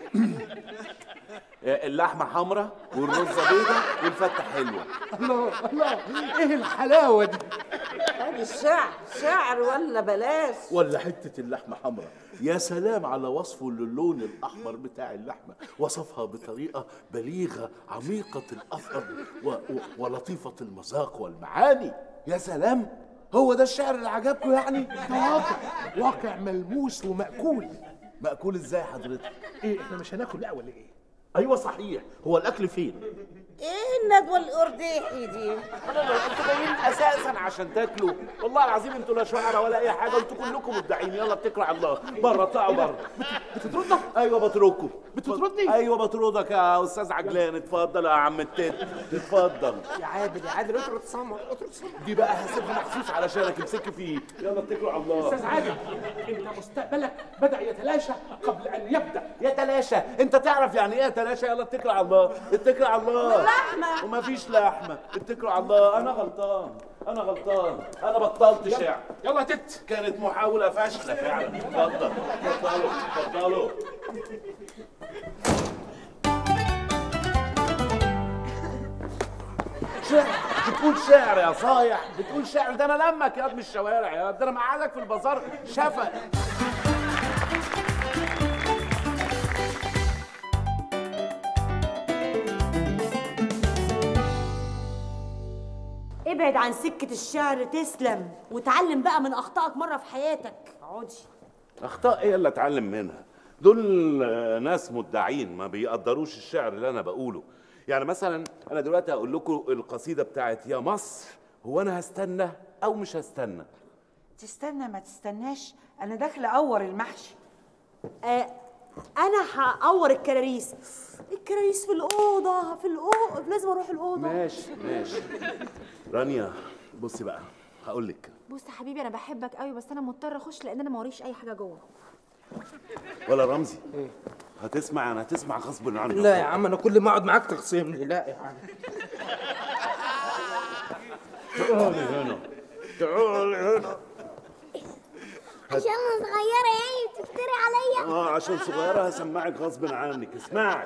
Speaker 2: اللحمه حمراء والرزه بيضه والفته حلوه
Speaker 9: الله الله ايه الحلاوه دي
Speaker 14: ادي الشعر شعر ولا بلاش
Speaker 12: ولا حتة اللحمة حمراء يا سلام على وصفه للون الأحمر بتاع اللحمة وصفها بطريقة بليغة عميقة الأثر و... و... ولطيفة المذاق والمعاني
Speaker 2: يا سلام هو ده الشعر اللي عجبكم يعني
Speaker 9: ده واقع واقع ملموس ومأكول
Speaker 2: مأكول ازاي حضرتك
Speaker 9: ايه احنا مش هناكل لا ولا ايه
Speaker 12: أيوة صحيح هو الأكل فين؟
Speaker 14: ايه الندوه الارداحي دي
Speaker 2: انتوا جايين اساسا عشان تاكلوا والله العظيم انتوا لا شعراء ولا اي حاجه انتوا كلكم مدعين يلا اتكلوا على الله بره اطلعوا بره
Speaker 9: بتطردنا
Speaker 2: ايوه بطردكم
Speaker 9: بتطردني
Speaker 2: ايوه بطردك يا استاذ عجلان اتفضل يا عم التت اتفضل
Speaker 1: يا عادل يا عادل اطرد سمر اطرد سمر
Speaker 2: دي بقى هسيبها مخصوص علشانك امسك فيه يلا اتكلوا على الله
Speaker 9: استاذ عادل انت مستقبلك بدا يتلاشى قبل ان يبدا
Speaker 2: يتلاشى انت تعرف يعني ايه يتلاشى يلا اتكل على الله اتكل على الله
Speaker 14: لحمة.
Speaker 2: وما فيش لحمه اتكلوا على الله انا غلطان انا غلطان انا بطلت شعر
Speaker 9: يلا يا تت
Speaker 2: كانت محاولة فاشلة فعلا اتفضل اتفضلوا اتفضلوا شعر بتقول شعر يا صايع بتقول شعر ده انا لمك يا من الشوارع يا ده انا مقعدك في البازار شفق
Speaker 4: ابعد عن سكة الشعر تسلم وتعلم بقى من أخطائك مرة في حياتك اقعدي
Speaker 2: اخطاء ايه اللي اتعلم منها دول آه، ناس مدعين ما بيقدروش الشعر اللي انا بقوله يعني مثلا انا دلوقتي هقول لكم القصيده بتاعت يا مصر هو انا هستنى او مش هستنى
Speaker 7: تستنى ما تستناش انا داخله اور المحشي
Speaker 4: آه أنا هقور الكراريس الكراريس في الأوضة في الأوضة لازم أروح الأوضة
Speaker 2: ماشي ماشي رانيا بصي بقى هقول لك
Speaker 10: بص يا حبيبي انا بحبك قوي بس انا مضطره اخش لان انا ما وريش اي حاجه جوه
Speaker 2: ولا رمزي هتسمع انا هتسمع غصب عنك
Speaker 1: لا يا عم انا كل ما اقعد معاك تخصمني لا يا عم
Speaker 2: تعالي هنا تعالي هنا
Speaker 8: عشان انا صغيرة يعني بتفتري عليا
Speaker 2: اه عشان صغيره هسمعك غصب عنك اسمعي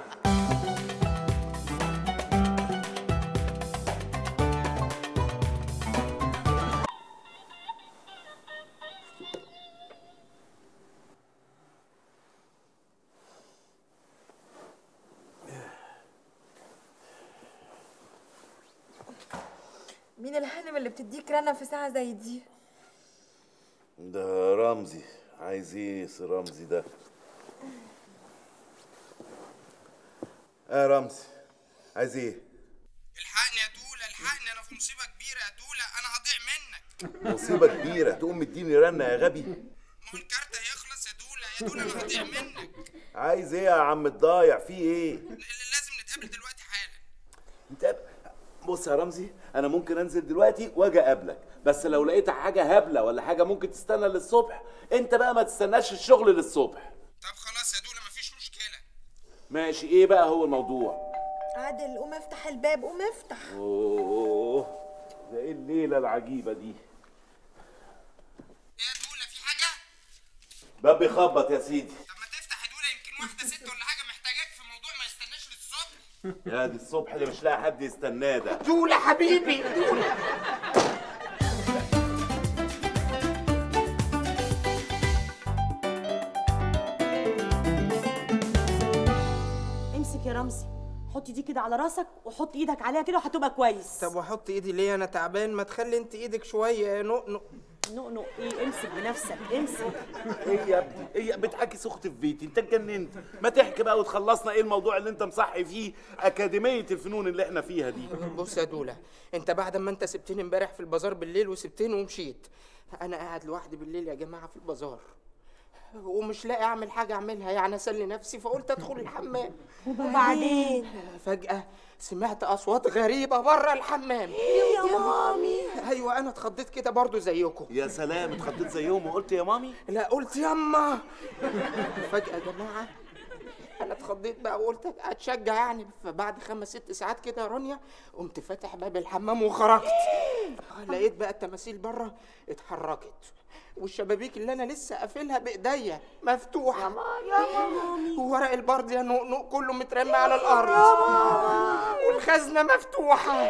Speaker 10: مين الهانم اللي بتديك رنة في ساعه زي دي
Speaker 2: ده رمزي عايز ايه سي رمزي ده اه رمزي عايز ايه
Speaker 1: الحقني يا دولة الحقني انا في مصيبة كبيرة يا دولة انا هضيع منك
Speaker 2: مصيبه كبيره تقوم مديني رنه يا غبي
Speaker 1: ما هو الكارت هيخلص يا دولة يا دولة انا هضيع منك
Speaker 2: عايز ايه يا عم الضايع في ايه
Speaker 1: لازم نتقابل دلوقتي حالا
Speaker 2: انت بص يا رمزي انا ممكن انزل دلوقتي واجي اقابلك بس لو لقيت حاجه هبله ولا حاجه ممكن تستنى للصبح انت بقى ما تستناش الشغل للصبح
Speaker 1: طب خلاص يا دوله مفيش مشكله
Speaker 2: ماشي ايه بقى هو الموضوع
Speaker 10: عادل قوم افتح الباب قوم افتح
Speaker 2: اوه ده ايه الليله العجيبه دي
Speaker 1: يا دوله في حاجه
Speaker 2: باب بيخبط يا سيدي
Speaker 1: طب ما تفتح يا دوله يمكن واحده ست ولا حاجه محتاجاك في موضوع ما يستناش للصبح
Speaker 2: يا دي الصبح اللي مش لاقي حد يستناه ده
Speaker 1: دوله حبيبي دوله
Speaker 4: امسك يا رمزي حط دي كده على راسك وحط ايدك عليها كده وهتبقى كويس
Speaker 1: طب واحط ايدي ليه انا تعبان ما تخلي انت ايدك شويه يا نقنق
Speaker 4: نقنق ايه امسك بنفسك امسك
Speaker 2: ايه يا ابني ايه بتعكس اختي في بيتي انت اتجننت ما تحكي بقى وتخلصنا ايه الموضوع اللي انت مصحي فيه اكاديميه الفنون اللي احنا فيها دي
Speaker 1: بص يا دوله انت بعد ما انت سبتني امبارح في البازار بالليل وسبتني ومشيت انا قاعد لوحدي بالليل يا جماعه في البازار ومش لاقي اعمل حاجه اعملها يعني اسلي نفسي فقلت ادخل الحمام
Speaker 4: وبعدين؟
Speaker 1: فجاه سمعت اصوات غريبه بره الحمام
Speaker 4: يا مامي.
Speaker 1: ايوه انا اتخضيت كده برضو زيكم
Speaker 2: يا سلام اتخضيت زيهم وقلت يا مامي
Speaker 1: لا قلت يما فجاه يا جماعه انا اتخضيت بقى وقلت اتشجع يعني فبعد خمس ست ساعات كده يا رانيا قمت فاتح باب الحمام وخرجت لقيت بقى التماثيل بره اتحركت والشبابيك اللي انا لسه قافلها بايديا مفتوحه يا مامي وورق البرد يا نقنق كله مترمي على الارض والخزنه مفتوحه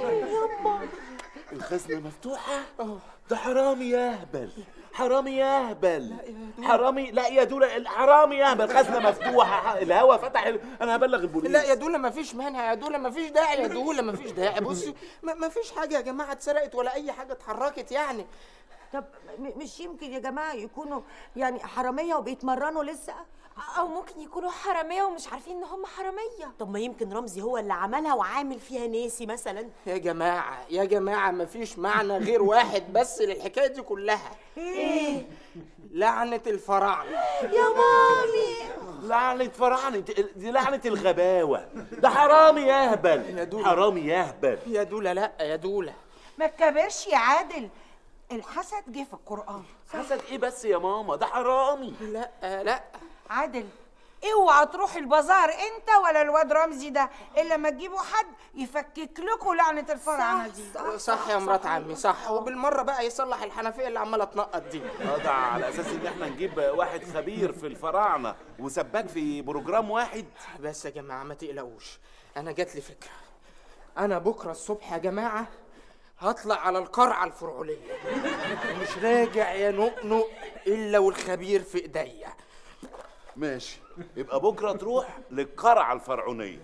Speaker 2: الخزنه مفتوحه ده حرامي يهبل حرامي يهبل حرامي لا يا دولة حرامي يهبل خزنه مفتوحه الهوا فتح ال- انا هبلغ البوليس
Speaker 1: لا يا دوله مفيش مانع يا دوله مفيش داعي يا دوله مفيش داعي بصي ما- مفيش حاجه يا جماعه اتسرقت ولا اي حاجه اتحركت يعني
Speaker 13: طب م- مش يمكن يا جماعه يكونوا يعني حراميه وبيتمرنوا لسه
Speaker 10: او ممكن يكونوا حراميه ومش عارفين ان هم حراميه
Speaker 4: طب ما يمكن رمزي هو اللي عملها وعامل فيها ناسي مثلا
Speaker 1: يا جماعه يا جماعه مفيش معنى غير واحد بس للحكايه دي كلها
Speaker 4: ايه
Speaker 1: لعنه الفراعنه
Speaker 4: يا مامي
Speaker 2: لعنة فراعنة دي لعنة الغباوة ده حرامي يهبل
Speaker 1: يا دوله
Speaker 2: حرامي يهبل
Speaker 1: يا دوله لا يا دوله
Speaker 7: ما تكبرش يا عادل الحسد جه في القرآن
Speaker 2: حسد ايه بس يا ماما ده حرامي
Speaker 1: لا لا
Speaker 7: عادل اوعى تروح البازار انت ولا الواد رمزي ده الا لما تجيبوا حد يفكك لكم لعنه الفراعنه دي
Speaker 1: صح يا مرات عمي صح وبالمره بقى يصلح الحنفيه اللي عماله تنقط دي
Speaker 2: اه ده على اساس ان احنا نجيب واحد خبير في الفراعنة وسباك في بروجرام واحد
Speaker 1: بس يا جماعه ما تقلقوش انا جات لي فكره انا بكره الصبح يا جماعه هطلع على القرعه الفرعونيه ومش راجع يا نقنق الا والخبير في ايديا
Speaker 2: ماشي يبقى بكرة تروح للقرعة الفرعونية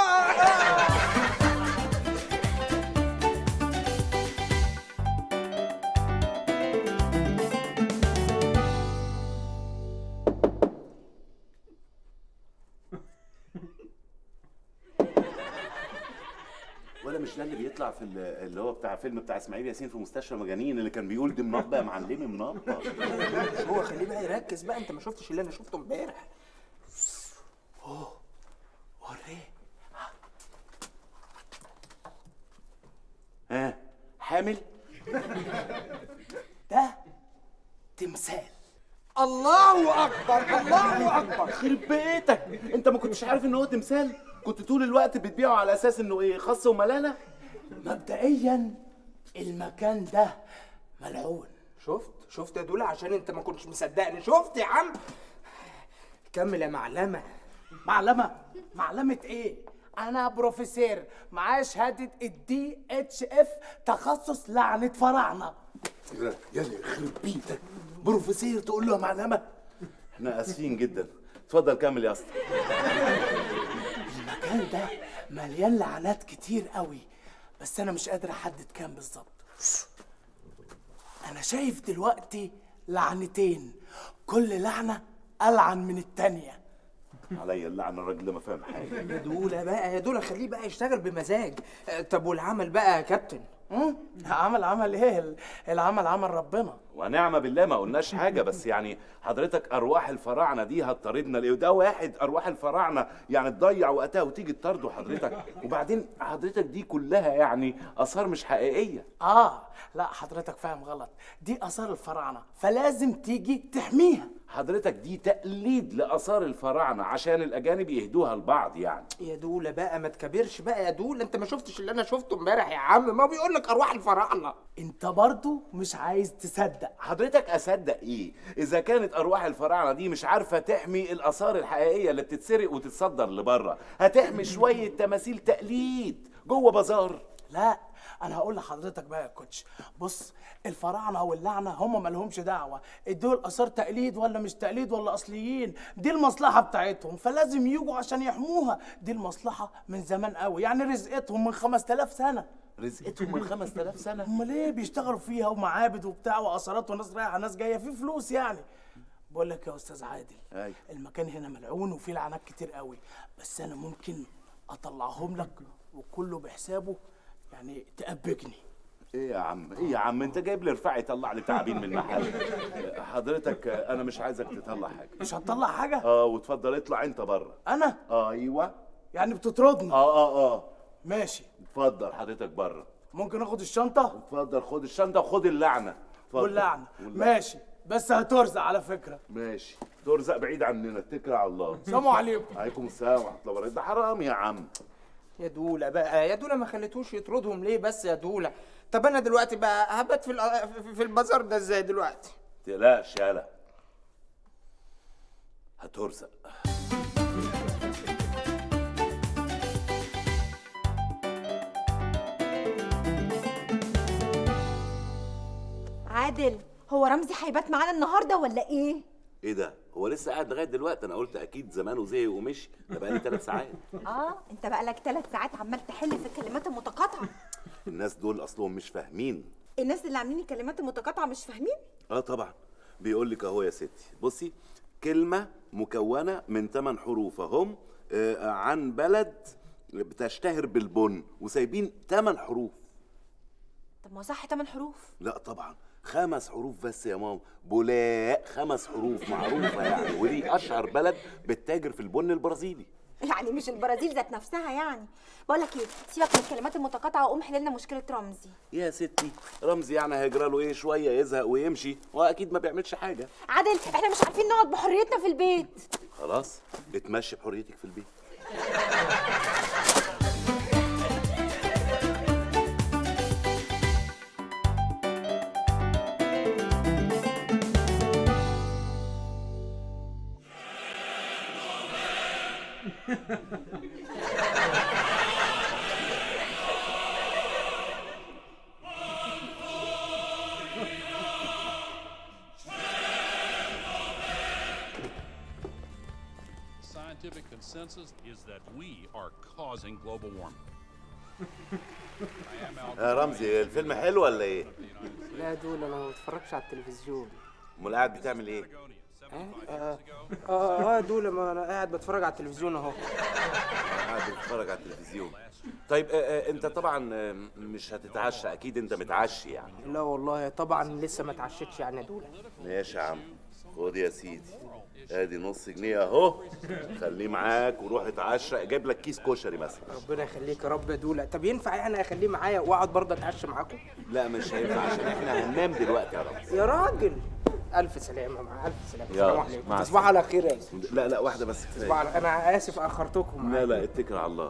Speaker 2: ولا مش ده اللي بيطلع في ال- اللي هو بتاع فيلم بتاع اسماعيل ياسين في مستشفى مجانين اللي كان بيقول دي منبه يا معلمي منبه
Speaker 1: هو خليه بقى يركز بقى انت ما شفتش اللي انا شفته امبارح
Speaker 2: اوه وريه ها حامل
Speaker 1: ده تمثال الله اكبر الله اكبر
Speaker 2: يخرب بيتك انت ما كنتش عارف ان هو تمثال كنت طول الوقت بتبيعه على اساس انه ايه خاص وملانه
Speaker 1: مبدئيا المكان ده ملعون شفت شفت يا دولا عشان انت ما كنتش مصدقني شفت يا عم كمل يا معلمه
Speaker 15: معلمة معلمة ايه؟ أنا بروفيسور معايا شهادة الدي اتش اف تخصص لعنة فراعنة
Speaker 2: يلا يخرب بيتك بروفيسور تقول له يا معلمه احنا اسفين جدا اتفضل كمل يا اسطى
Speaker 15: المكان ده مليان لعنات كتير قوي بس أنا مش قادر أحدد كام بالظبط أنا شايف دلوقتي لعنتين كل لعنة ألعن من التانية
Speaker 2: عليا اللعنه الراجل ده ما فاهم حاجه
Speaker 1: يا دولا بقى يا دولا خليه بقى يشتغل بمزاج آه، طب والعمل بقى يا كابتن
Speaker 15: عمل عمل ايه ال- العمل عمل ربنا
Speaker 2: ونعم بالله ما قلناش حاجه بس يعني حضرتك ارواح الفراعنه دي هتطاردنا ليه وده واحد ارواح الفراعنه يعني تضيع وقتها وتيجي تطارده حضرتك وبعدين حضرتك دي كلها يعني اثار مش حقيقيه
Speaker 15: اه لا حضرتك فاهم غلط دي اثار الفراعنه فلازم تيجي تحميها
Speaker 2: حضرتك دي تقليد لاثار الفراعنه عشان الاجانب يهدوها لبعض يعني
Speaker 1: يا دولة بقى ما تكبرش بقى يا دولة انت ما شفتش اللي انا شفته امبارح يا عم ما بيقول لك ارواح الفراعنه
Speaker 15: انت برضو مش عايز تصدق
Speaker 2: حضرتك اصدق ايه اذا كانت ارواح الفراعنه دي مش عارفه تحمي الاثار الحقيقيه اللي بتتسرق وتتصدر لبره هتحمي شويه تماثيل تقليد جوه بازار
Speaker 15: لا انا هقول لحضرتك بقى يا كوتش بص الفراعنه واللعنه هم مالهمش دعوه دول اثار تقليد ولا مش تقليد ولا اصليين دي المصلحه بتاعتهم فلازم يجوا عشان يحموها دي المصلحه من زمان قوي يعني رزقتهم من 5000 سنه
Speaker 2: رزقتهم من 5000 سنه
Speaker 15: امال ايه بيشتغلوا فيها ومعابد وبتاع واثارات وناس رايحه ناس جايه في فلوس يعني بقول لك يا استاذ عادل
Speaker 2: أيوة.
Speaker 15: المكان هنا ملعون وفيه لعنات كتير قوي بس انا ممكن اطلعهم لك وكله بحسابه يعني تأبجني
Speaker 2: ايه يا عم ايه يا عم انت جايب لي رفاعي يطلع لي تعابين من المحل حضرتك انا مش عايزك تطلع حاجه
Speaker 15: مش هتطلع حاجه
Speaker 2: اه وتفضل اطلع انت بره
Speaker 15: انا
Speaker 2: ايوه
Speaker 15: يعني بتطردني
Speaker 2: اه اه اه
Speaker 15: ماشي
Speaker 2: اتفضل حضرتك بره
Speaker 15: ممكن اخد الشنطه
Speaker 2: اتفضل خد الشنطه وخد اللعنه اتفضل.
Speaker 15: واللعنه
Speaker 2: واللعنة.
Speaker 15: ماشي بس هترزق على فكره
Speaker 2: ماشي ترزق بعيد عننا اتكل على الله
Speaker 15: سلام عليكم
Speaker 2: عليكم السلام ورحمه الله وبركاته ده حرام يا عم
Speaker 1: يا دولة بقى يا دولة ما خليتوش يطردهم ليه بس يا دولة طب انا دلوقتي بقى هبت في الأ- في- في البازار ده ازاي دلوقتي
Speaker 2: تقلقش يالا هترزق
Speaker 10: عادل هو رمزي هيبات معانا النهارده ولا ايه
Speaker 2: ايه ده هو لسه قاعد لغايه دلوقتي انا قلت اكيد زمانه زهق ومشي ده بقالي ثلاث ساعات
Speaker 10: اه انت بقى لك ثلاث ساعات عمال تحل في الكلمات المتقاطعه
Speaker 2: الناس دول اصلهم مش فاهمين
Speaker 10: الناس اللي عاملين الكلمات المتقاطعه مش فاهمين
Speaker 2: اه طبعا بيقول لك اهو يا ستي بصي كلمه مكونه من ثمان حروف اهم آه عن بلد بتشتهر بالبن وسايبين ثمان حروف
Speaker 10: طب ما هو صح ثمان حروف
Speaker 2: لا طبعا خمس حروف بس يا ماما بولاق خمس حروف معروفه يعني ودي اشهر بلد بتتاجر في البن البرازيلي
Speaker 10: يعني مش البرازيل ذات نفسها يعني بقول لك ايه سيبك من الكلمات المتقاطعه وقوم حل لنا مشكله رمزي
Speaker 2: يا ستي رمزي يعني هيجرى له ايه شويه يزهق ويمشي واكيد ما بيعملش حاجه
Speaker 10: عادل احنا مش عارفين نقعد بحريتنا في البيت
Speaker 2: خلاص اتمشي بحريتك في البيت
Speaker 16: Scientific consensus is that we are causing global warming.
Speaker 2: يا رمزي الفيلم حلو ولا ايه؟
Speaker 1: لا يا دولة انا ما بتفرجش على التلفزيون
Speaker 2: امال قاعد بتعمل ايه؟
Speaker 1: اه اه اه, آه دولة ما انا قاعد بتفرج على التلفزيون اهو
Speaker 2: قاعد بتتفرج على التلفزيون طيب آه آه انت طبعا آه مش هتتعشى اكيد انت متعشي يعني
Speaker 1: لا والله طبعا لسه ما اتعشتش يعني يا دولة
Speaker 2: ماشي يا عم خد يا سيدي ادي نص جنيه اهو خليه معاك وروح اتعشى اجيب لك كيس كشري مثلا
Speaker 1: ربنا يخليك يا رب يا دولة طب ينفع يعني اخليه معايا واقعد برضه اتعشى معاكم
Speaker 2: لا مش هينفع عشان احنا هننام دلوقتي يا رمز
Speaker 1: يا راجل الف سلامة مع الف سلامة
Speaker 2: يلا،
Speaker 1: السلام عليكم
Speaker 2: مع
Speaker 1: تصبحوا على خير يا
Speaker 2: لا لا واحده بس
Speaker 1: تصبحوا
Speaker 2: كفايه
Speaker 1: على انا اسف اخرتكم
Speaker 2: لا لا اتكل على الله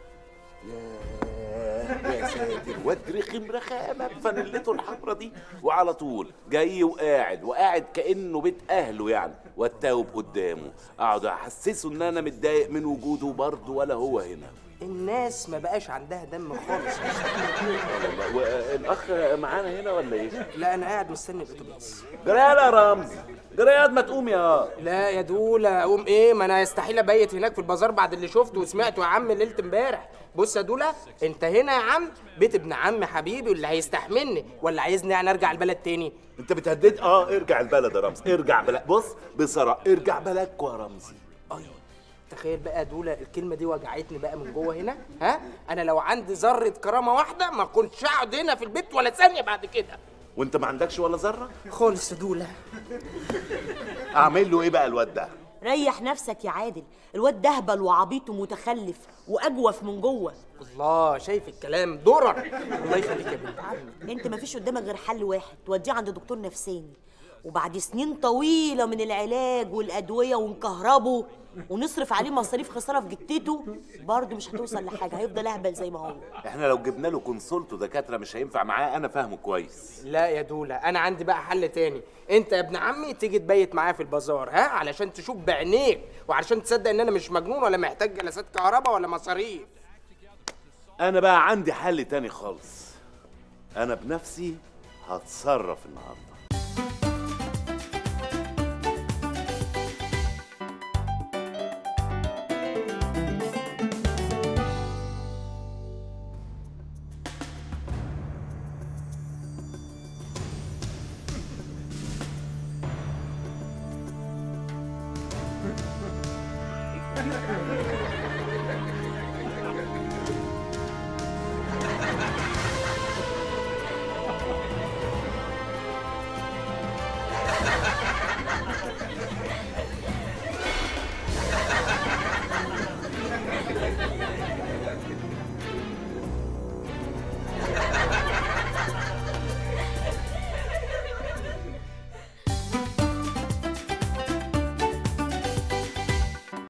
Speaker 2: يا ساتر واد رخم رخامه بفانيلته الحمرا دي وعلى طول جاي وقاعد وقاعد كانه بيت اهله يعني والتوب قدامه اقعد احسسه ان انا متضايق من وجوده برضه ولا هو هنا
Speaker 1: الناس ما بقاش عندها دم خالص
Speaker 2: والله والاخ معانا هنا ولا ايه؟
Speaker 1: لا انا قاعد مستني الاتوبيس
Speaker 2: جريال يا رمز جريال ما تقوم يا
Speaker 1: لا يا دولة اقوم ايه ما انا يستحيل ابيت هناك في البازار بعد اللي شفته وسمعته يا عم ليله امبارح بص يا دولة انت هنا يا عم بيت ابن عم حبيبي واللي هيستحملني ولا عايزني يعني ارجع البلد تاني
Speaker 2: انت بتهدد اه ارجع البلد يا رمز ارجع بلد بص بصراحه ارجع بلدكم يا رمزي
Speaker 1: تخيل بقى يا دولة الكلمة دي وجعتني بقى من جوه هنا ها انا لو عندي ذرة كرامة واحدة ما كنتش اقعد هنا في البيت ولا ثانية بعد كده
Speaker 2: وانت ما عندكش ولا ذره
Speaker 1: خالص يا دوله
Speaker 2: اعمل له ايه بقى الواد ده
Speaker 4: ريح نفسك يا عادل الواد ده هبل وعبيط ومتخلف واجوف من جوه
Speaker 1: الله شايف الكلام درر الله يخليك يا بنت عمي
Speaker 4: انت مفيش قدامك غير حل واحد توديه عند دكتور نفساني وبعد سنين طويله من العلاج والادويه ونكهربه ونصرف عليه مصاريف خساره في جتته برضه مش هتوصل لحاجه هيفضل اهبل زي ما هو
Speaker 2: احنا لو جبنا له كونسولت ودكاتره مش هينفع معاه انا فاهمه كويس
Speaker 1: لا يا دوله انا عندي بقى حل تاني انت يا ابن عمي تيجي تبيت معايا في البازار ها علشان تشوف بعينيك وعلشان تصدق ان انا مش مجنون ولا محتاج جلسات كهرباء ولا مصاريف
Speaker 2: انا بقى عندي حل تاني خالص انا بنفسي هتصرف النهارده